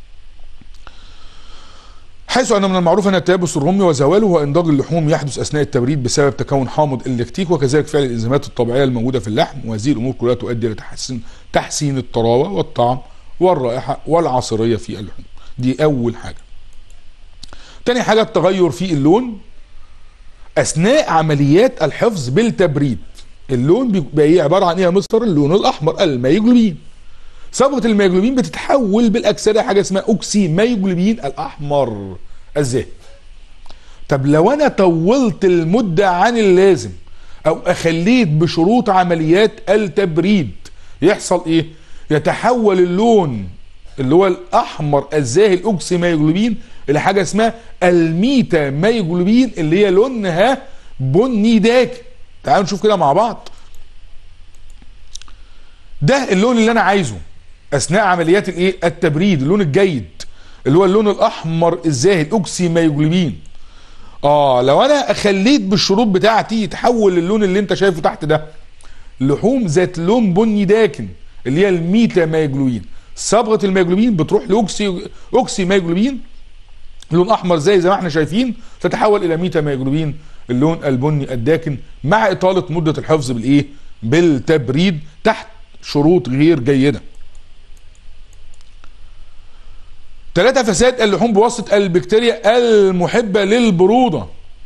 حيث ان من المعروف ان التيبس الرمي وزواله وانضاج اللحوم يحدث اثناء التبريد بسبب تكون حامض اللاكتيك وكذلك فعل الانزيمات الطبيعيه الموجوده في اللحم وهذه الامور كلها تؤدي الى تحسين تحسين الطراوه والطعم والرائحه والعصريه في اللحوم دي اول حاجه تاني حاجه التغير في اللون اثناء عمليات الحفظ بالتبريد اللون بيبقى ايه عباره عن ايه يا مستر اللون الاحمر الميجلوبين صبغه الميجلوبين بتتحول بالاكسده حاجه اسمها اوكسي ميجلوبين الاحمر الزاهي طب لو انا طولت المده عن اللازم او اخليت بشروط عمليات التبريد يحصل ايه يتحول اللون اللي هو الاحمر الزاهي الاوكسي ميجلوبين الى حاجه اسمها الميتا ميجلوبين اللي هي لونها بني داكن تعالوا نشوف كده مع بعض ده اللون اللي انا عايزه اثناء عمليات الايه التبريد اللون الجيد اللي هو اللون الاحمر الزاهي الاوكسي ميجلوبين اه لو انا خليت بالشروط بتاعتي يتحول للون اللي انت شايفه تحت ده لحوم ذات لون بني داكن اللي هي الميتا ميجلوبين صبغه الميجلوبين بتروح لاوكسي اوكسي ميجلوبين لون احمر زي زي ما احنا شايفين تتحول الى ميتا ميجلوبين اللون البني الداكن مع اطاله مده الحفظ بالايه بالتبريد تحت شروط غير جيده ثلاثة فساد اللحوم بواسطة البكتيريا المحبة للبرودة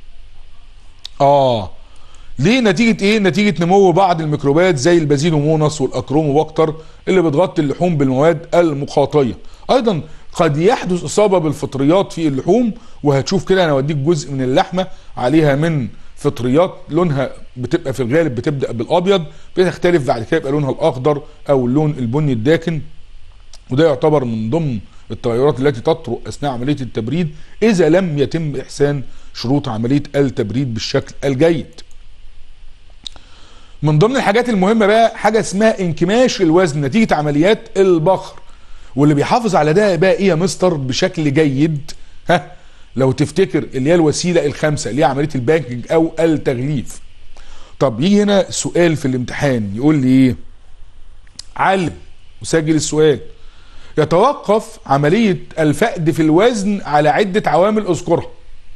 اه ليه نتيجة ايه نتيجة نمو بعض الميكروبات زي البازيلوموناس والاكروموباكتر اللي بتغطي اللحوم بالمواد المخاطية ايضا قد يحدث اصابة بالفطريات في اللحوم وهتشوف كده انا اوديك جزء من اللحمة عليها من فطريات لونها بتبقى في الغالب بتبدا بالابيض بتختلف بعد كده يبقى لونها الاخضر او اللون البني الداكن وده يعتبر من ضمن التغيرات التي تطرق اثناء عمليه التبريد اذا لم يتم احسان شروط عمليه التبريد بالشكل الجيد. من ضمن الحاجات المهمه بقى حاجه اسمها انكماش الوزن نتيجه عمليات البخر واللي بيحافظ على ده بقى ايه يا مستر بشكل جيد ها لو تفتكر اللي هي الوسيله الخامسه اللي هي عمليه البانكينج او التغليف. طب يجي هنا سؤال في الامتحان يقول لي ايه؟ علم وسجل السؤال يتوقف عملية الفقد في الوزن على عدة عوامل اذكرها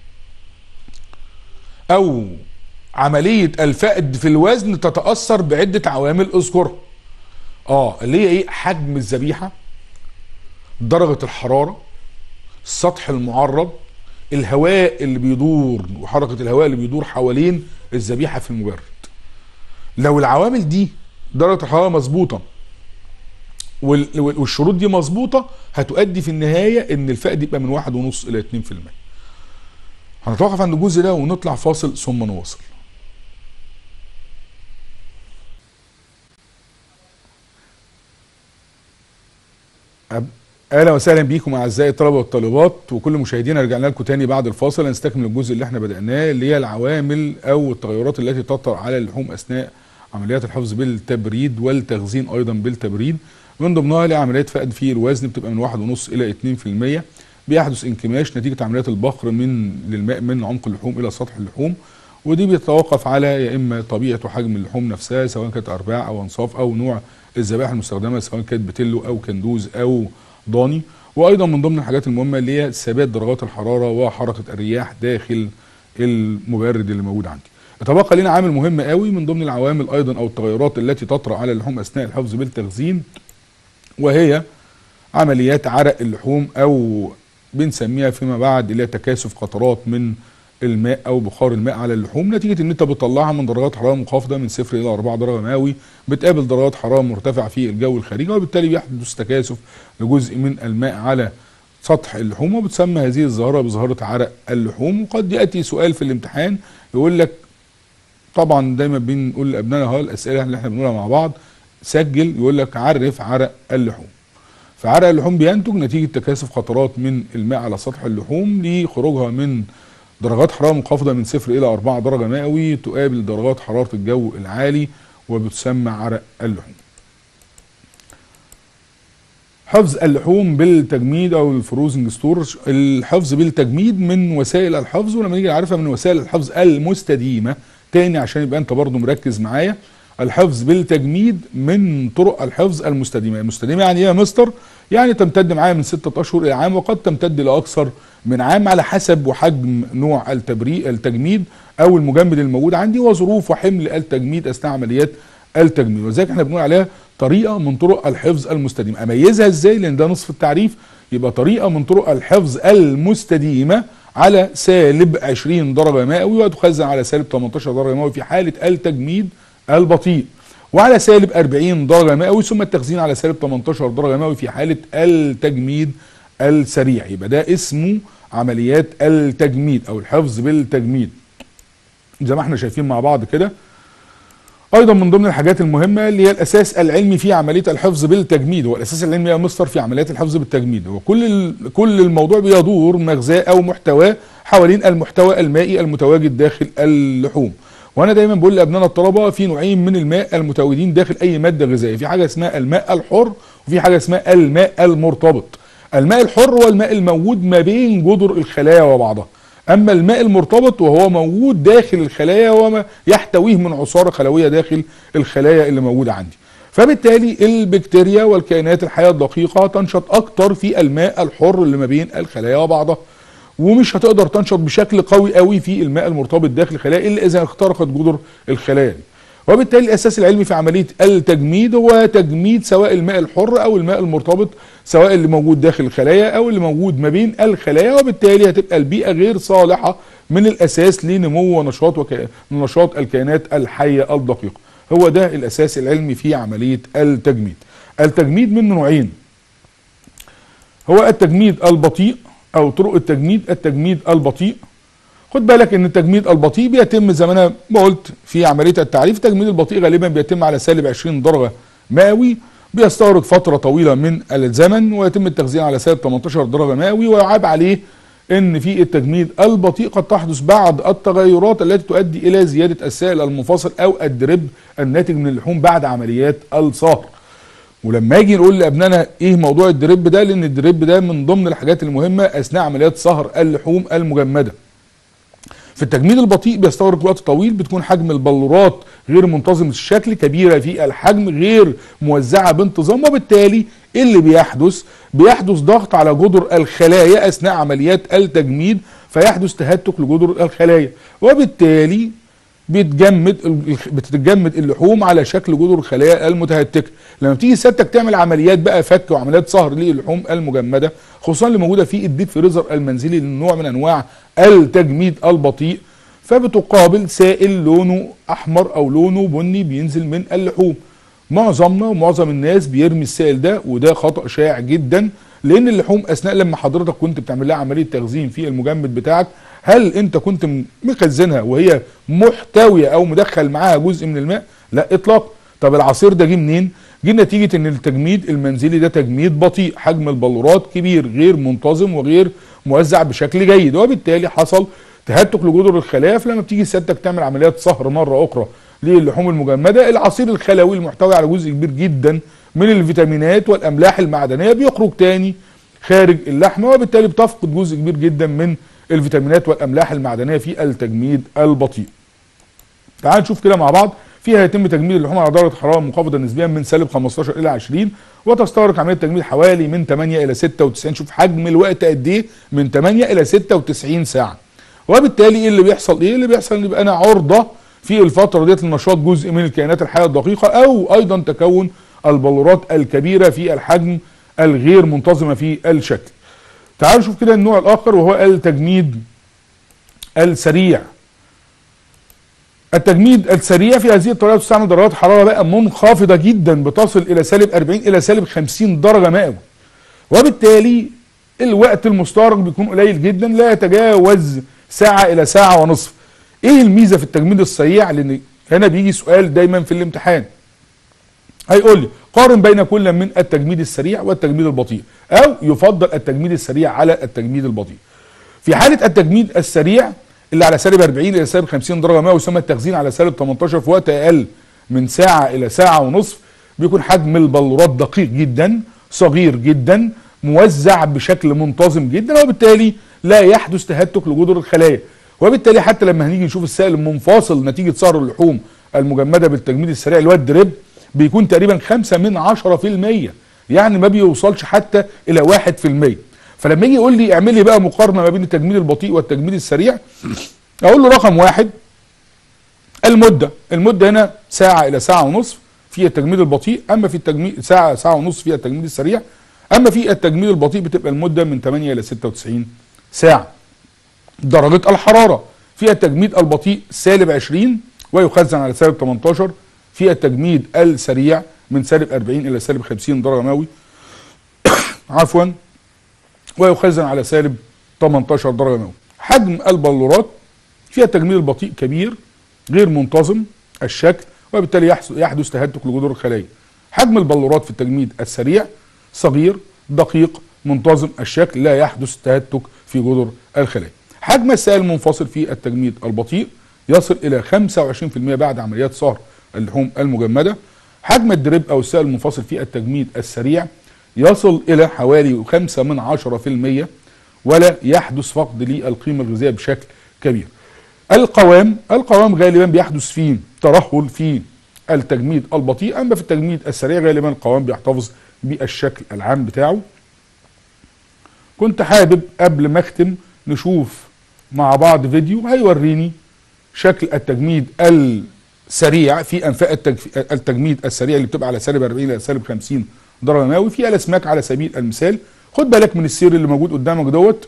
او عملية الفقد في الوزن تتأثر بعدة عوامل اذكرها اه اللي هي ايه حجم الذبيحة درجة الحرارة السطح المعرض الهواء اللي بيدور وحركة الهواء اللي بيدور حوالين الذبيحة في المبرد لو العوامل دي درجة الحرارة مظبوطة وال- وال- والشروط دي مظبوطة هتؤدي في النهاية ان الفقد يبقى من واحد ونص الى اتنين في المية هنتوقف عند الجزء ده ونطلع فاصل ثم نواصل أب- اهلا وسهلا بيكم اعزائي الطلبه والطالبات وكل مشاهدينا رجعنا لكم تاني بعد الفاصل هنستكمل الجزء اللي احنا بدأناه اللي هي العوامل او التغيرات التي تطرأ على اللحوم اثناء عمليات الحفظ بالتبريد والتخزين ايضا بالتبريد من ضمنها اللي هي عمليات فقد في الوزن بتبقى من واحد ونص الى 2% بيحدث انكماش نتيجه عمليات البخر من للماء من عمق اللحوم الى سطح اللحوم ودي بيتوقف على يا اما طبيعه وحجم اللحوم نفسها سواء كانت ارباع او انصاف او نوع الذبائح المستخدمه سواء كانت بتلو او كندوز او ضاني وايضا من ضمن الحاجات المهمه اللي هي ثبات درجات الحراره وحركه الرياح داخل المبرد اللي موجود عندي. يتبقى لنا عامل مهم قوي من ضمن العوامل ايضا او التغيرات التي تطرا على اللحوم اثناء الحفظ بالتخزين وهي عمليات عرق اللحوم او بنسميها فيما بعد اللي هي تكاثف قطرات من الماء او بخار الماء على اللحوم نتيجه ان انت بتطلعها من درجات حراره منخفضه من صفر الى 4 درجه مئوي بتقابل درجات حراره مرتفعه في الجو الخارجي وبالتالي بيحدث تكاثف لجزء من الماء على سطح اللحوم وبتسمى هذه الظاهره بظاهره عرق اللحوم وقد ياتي سؤال في الامتحان يقول لك طبعا دايما بنقول لابنائنا اهو الاسئله اللي احنا بنقولها مع بعض سجل يقول لك عرف عرق اللحوم فعرق اللحوم بينتج نتيجه تكاثف قطرات من الماء على سطح اللحوم لخروجها من درجات حراره منخفضه من صفر الى 4 درجه مئوي تقابل درجات حراره الجو العالي وبتسمى عرق اللحوم. حفظ اللحوم بالتجميد او الفروزنج ستورج الحفظ بالتجميد من وسائل الحفظ ولما نيجي نعرفها من وسائل الحفظ المستديمه تاني عشان يبقى انت برضو مركز معايا الحفظ بالتجميد من طرق الحفظ المستديمه المستديمه يعني ايه يا مستر يعني تمتد معايا من ستة اشهر الى عام وقد تمتد لاكثر من عام على حسب وحجم نوع التبريد التجميد او المجمد الموجود عندي وظروف وحمل التجميد اثناء عمليات التجميد ولذلك احنا بنقول عليها طريقه من طرق الحفظ المستديم اميزها ازاي لان ده نصف التعريف يبقى طريقه من طرق الحفظ المستديمه على سالب 20 درجه مئوي وتخزن على سالب 18 درجه مئوي في حاله التجميد البطيء وعلى سالب 40 درجه مئوي ثم التخزين على سالب 18 درجه مئوي في حاله التجميد السريع يبقى ده اسمه عمليات التجميد او الحفظ بالتجميد زي ما احنا شايفين مع بعض كده ايضا من ضمن الحاجات المهمه اللي هي الاساس العلمي في عمليه الحفظ بالتجميد هو الاساس العلمي يا مستر في عمليات الحفظ بالتجميد هو كل ال- كل الموضوع بيدور مغزاه او محتواه حوالين المحتوى المائي المتواجد داخل اللحوم وانا دايما بقول لابنائنا الطلبه في نوعين من الماء المتواجدين داخل اي ماده غذائيه في حاجه اسمها الماء الحر وفي حاجه اسمها الماء المرتبط الماء الحر هو الماء الموجود ما بين جدر الخلايا وبعضها اما الماء المرتبط وهو موجود داخل الخلايا وما يحتويه من عصاره خلويه داخل الخلايا اللي موجوده عندي فبالتالي البكتيريا والكائنات الحيه الدقيقه تنشط اكتر في الماء الحر اللي ما بين الخلايا وبعضها ومش هتقدر تنشط بشكل قوي قوي في الماء المرتبط داخل الخلايا الا اذا اخترقت جدر الخلايا دي. وبالتالي الاساس العلمي في عمليه التجميد هو تجميد سواء الماء الحر او الماء المرتبط سواء اللي موجود داخل الخلايا او اللي موجود ما بين الخلايا وبالتالي هتبقى البيئه غير صالحه من الاساس لنمو ونشاط وكا... نشاط الكائنات الحيه الدقيقه. هو ده الاساس العلمي في عمليه التجميد. التجميد من نوعين. هو التجميد البطيء او طرق التجميد التجميد البطيء خد بالك ان التجميد البطيء بيتم زي ما انا ما قلت في عمليه التعريف التجميد البطيء غالبا بيتم على سالب 20 درجه مئوي بيستغرق فتره طويله من الزمن ويتم التخزين على سالب 18 درجه مئوي ويعاب عليه ان في التجميد البطيء قد تحدث بعض التغيرات التي تؤدي الى زياده السائل المنفصل او الدرب الناتج من اللحوم بعد عمليات الصهر ولما يجي نقول لابنائنا ايه موضوع الدريب ده لان الدريب ده من ضمن الحاجات المهمه اثناء عمليات صهر اللحوم المجمده في التجميد البطيء بيستغرق وقت طويل بتكون حجم البلورات غير منتظم الشكل كبيره في الحجم غير موزعه بانتظام وبالتالي إيه اللي بيحدث بيحدث ضغط على جدر الخلايا اثناء عمليات التجميد فيحدث تهتك لجدر الخلايا وبالتالي بيتجمد بتتجمد اللحوم على شكل جذور الخلايا المتهتكه لما تيجي سيادتك تعمل عمليات بقى فك وعمليات صهر للحوم المجمده خصوصا اللي موجوده في الديب فريزر المنزلي لنوع من انواع التجميد البطيء فبتقابل سائل لونه احمر او لونه بني بينزل من اللحوم معظمنا ومعظم الناس بيرمي السائل ده وده خطا شائع جدا لان اللحوم اثناء لما حضرتك كنت بتعمل لها عمليه تخزين في المجمد بتاعك هل انت كنت مخزنها وهي محتويه او مدخل معاها جزء من الماء لا اطلاقا طب العصير ده جه منين جه نتيجه ان التجميد المنزلي ده تجميد بطيء حجم البلورات كبير غير منتظم وغير موزع بشكل جيد وبالتالي حصل تهتك لجذور الخلايا فلما بتيجي سيادتك تعمل عمليات صهر مره اخرى للحوم المجمده العصير الخلوي المحتوي على جزء كبير جدا من الفيتامينات والاملاح المعدنيه بيخرج تاني خارج اللحمه وبالتالي بتفقد جزء كبير جدا من الفيتامينات والاملاح المعدنيه في التجميد البطيء. تعال نشوف كده مع بعض فيها يتم تجميد اللحوم على درجه حراره منخفضه نسبيا من سالب 15 الى 20 وتستغرق عمليه التجميد حوالي من 8 الى 96 شوف حجم الوقت قد ايه من 8 الى 96 ساعه. وبالتالي ايه اللي بيحصل ايه؟ اللي بيحصل ان يبقى انا عرضه في الفتره ديت لنشاط جزء من الكائنات الحيه الدقيقه او ايضا تكون البلورات الكبيره في الحجم الغير منتظمه في الشكل. تعالوا نشوف كده النوع الاخر وهو التجميد السريع التجميد السريع في هذه الطريقه تستعمل درجات حراره بقى منخفضه جدا بتصل الى سالب 40 الى سالب 50 درجه مئويه وبالتالي الوقت المستغرق بيكون قليل جدا لا يتجاوز ساعه الى ساعه ونصف ايه الميزه في التجميد السريع لان هنا بيجي سؤال دايما في الامتحان هيقول لي قارن بين كل من التجميد السريع والتجميد البطيء او يفضل التجميد السريع على التجميد البطيء في حاله التجميد السريع اللي على سالب 40 الى سالب 50 درجه مئويه ويسمى التخزين على سالب 18 في وقت اقل من ساعه الى ساعه ونصف بيكون حجم البلورات دقيق جدا صغير جدا موزع بشكل منتظم جدا وبالتالي لا يحدث تهتك لجذور الخلايا وبالتالي حتى لما هنيجي نشوف السائل المنفصل نتيجه صهر اللحوم المجمده بالتجميد السريع اللي هو الدريب بيكون تقريبا 5 من 10% يعني ما بيوصلش حتى الى 1% فلما يجي يقول لي اعمل لي بقى مقارنه ما بين التجميد البطيء والتجميد السريع اقول له رقم واحد المده المده هنا ساعه الى ساعه ونصف في التجميد البطيء اما في التجميد ساعه ساعه ونصف في التجميد السريع اما في التجميد البطيء بتبقى المده من 8 الى 96 ساعه درجه الحراره في التجميد البطيء سالب 20 ويخزن على سالب 18 في التجميد السريع من سالب 40 الى سالب 50 درجه مئوي عفوا ويخزن على سالب 18 درجه مئويه حجم البلورات فيها التجميد البطيء كبير غير منتظم الشكل وبالتالي يحدث تهتك لجذور الخلايا حجم البلورات في التجميد السريع صغير دقيق منتظم الشكل لا يحدث تهتك في جذور الخلايا حجم السائل المنفصل في التجميد البطيء يصل الى 25% بعد عمليات صهر اللحوم المجمده حجم الدريب او السائل المنفصل في التجميد السريع يصل الى حوالي 5 من 10% ولا يحدث فقد للقيمه الغذائيه بشكل كبير. القوام القوام غالبا بيحدث فيه ترهل في التجميد البطيء اما في التجميد السريع غالبا القوام بيحتفظ بالشكل العام بتاعه. كنت حابب قبل ما اختم نشوف مع بعض فيديو هيوريني شكل التجميد السريع في انفاق التجميد السريع اللي بتبقى على سالب 40 الى سالب 50 درجه مئوي في الاسماك على سبيل المثال خد بالك من السير اللي موجود قدامك دوت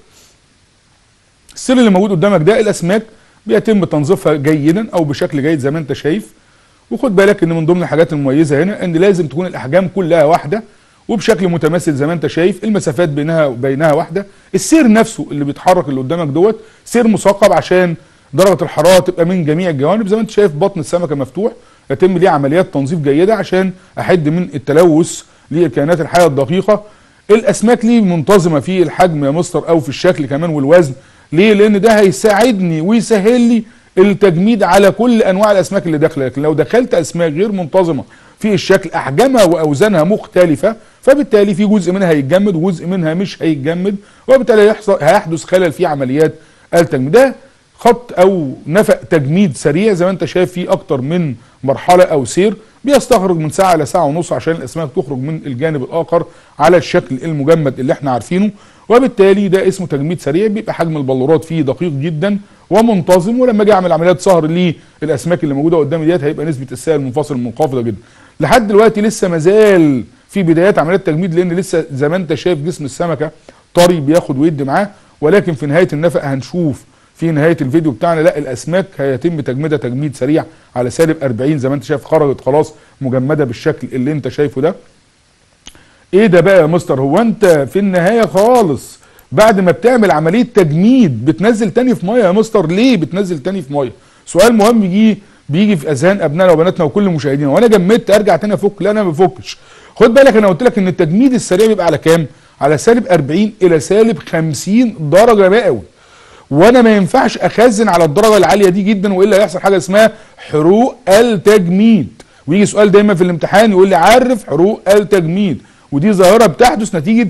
السير اللي موجود قدامك ده الاسماك بيتم تنظيفها جيدا او بشكل جيد زي ما انت شايف وخد بالك ان من ضمن الحاجات المميزه هنا ان لازم تكون الاحجام كلها واحده وبشكل متماثل زي ما انت شايف المسافات بينها بينها واحده السير نفسه اللي بيتحرك اللي قدامك دوت سير مثقب عشان درجه الحراره تبقى من جميع الجوانب زي ما انت شايف بطن السمكه مفتوح يتم ليه عمليات تنظيف جيده عشان احد من التلوث للكائنات الحيه الدقيقه الاسماك ليه منتظمه في الحجم يا مستر او في الشكل كمان والوزن ليه لان ده هيساعدني ويسهل لي التجميد على كل انواع الاسماك اللي داخله لكن لو دخلت اسماك غير منتظمه في الشكل احجامها واوزانها مختلفه فبالتالي في جزء منها هيتجمد وجزء منها مش هيتجمد وبالتالي هيحصل هيحدث خلل في عمليات التجميد ده خط او نفق تجميد سريع زي ما انت شايف فيه اكتر من مرحله او سير بيستغرق من ساعه لساعه ونص عشان الاسماك تخرج من الجانب الاخر على الشكل المجمد اللي احنا عارفينه وبالتالي ده اسمه تجميد سريع بيبقى حجم البلورات فيه دقيق جدا ومنتظم ولما اجي اعمل عمليات صهر للاسماك اللي موجوده قدامي ديت هيبقى نسبه السائل المنفصل منخفضه جدا لحد دلوقتي لسه مازال في بدايات عمليات تجميد لان لسه زي ما انت شايف جسم السمكه طري بياخد ويدي معاه ولكن في نهايه النفق هنشوف في نهايه الفيديو بتاعنا لا الاسماك هيتم تجميدها تجميد سريع على سالب 40 زي ما انت شايف خرجت خلاص مجمده بالشكل اللي انت شايفه ده ايه ده بقى يا مستر هو انت في النهايه خالص بعد ما بتعمل عمليه تجميد بتنزل تاني في ميه يا مستر ليه بتنزل تاني في ميه سؤال مهم يجي بيجي في اذهان ابنائنا وبناتنا وكل مشاهدينا وانا جمدت ارجع تاني افك لا انا ما بفكش خد بالك انا قلت لك ان التجميد السريع بيبقى على كام على سالب 40 الى سالب 50 درجه مئوي وانا ما ينفعش اخزن على الدرجه العاليه دي جدا والا هيحصل حاجه اسمها حروق التجميد ويجي سؤال دايما في الامتحان يقول لي عرف حروق التجميد ودي ظاهره بتحدث نتيجه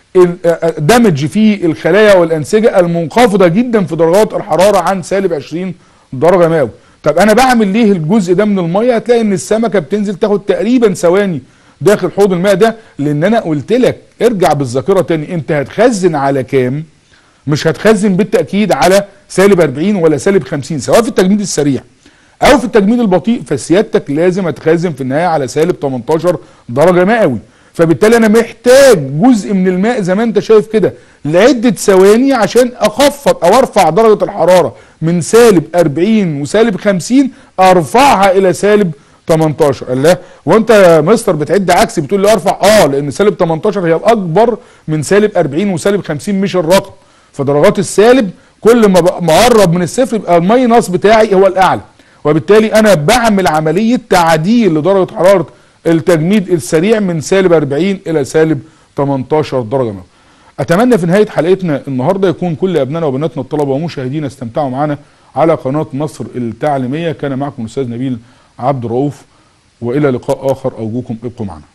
دمج في الخلايا والانسجه المنخفضه جدا في درجات الحراره عن سالب 20 درجه مئوي طب انا بعمل ليه الجزء ده من الميه هتلاقي ان السمكه بتنزل تاخد تقريبا ثواني داخل حوض الماء ده لان انا قلت لك ارجع بالذاكره تاني انت هتخزن على كام مش هتخزن بالتاكيد على سالب 40 ولا سالب 50 سواء في التجميد السريع او في التجميد البطيء فسيادتك لازم هتخزن في النهايه على سالب 18 درجه مئوي فبالتالي انا محتاج جزء من الماء زي ما انت شايف كده لعده ثواني عشان اخفض او ارفع درجه الحراره من سالب 40 وسالب 50 ارفعها الى سالب 18 الله وانت يا مستر بتعد عكسي بتقول لي ارفع اه لان سالب 18 هي الاكبر من سالب 40 وسالب 50 مش الرقم فدرجات السالب كل ما مقرب من الصفر يبقى الماينس بتاعي هو الاعلى وبالتالي انا بعمل عمليه تعديل لدرجه حراره التجميد السريع من سالب 40 الى سالب 18 درجه مئويه. اتمنى في نهايه حلقتنا النهارده يكون كل ابنائنا وبناتنا الطلبه ومشاهدينا استمتعوا معنا على قناه مصر التعليميه كان معكم الاستاذ نبيل عبد الرؤوف والى لقاء اخر ارجوكم ابقوا معنا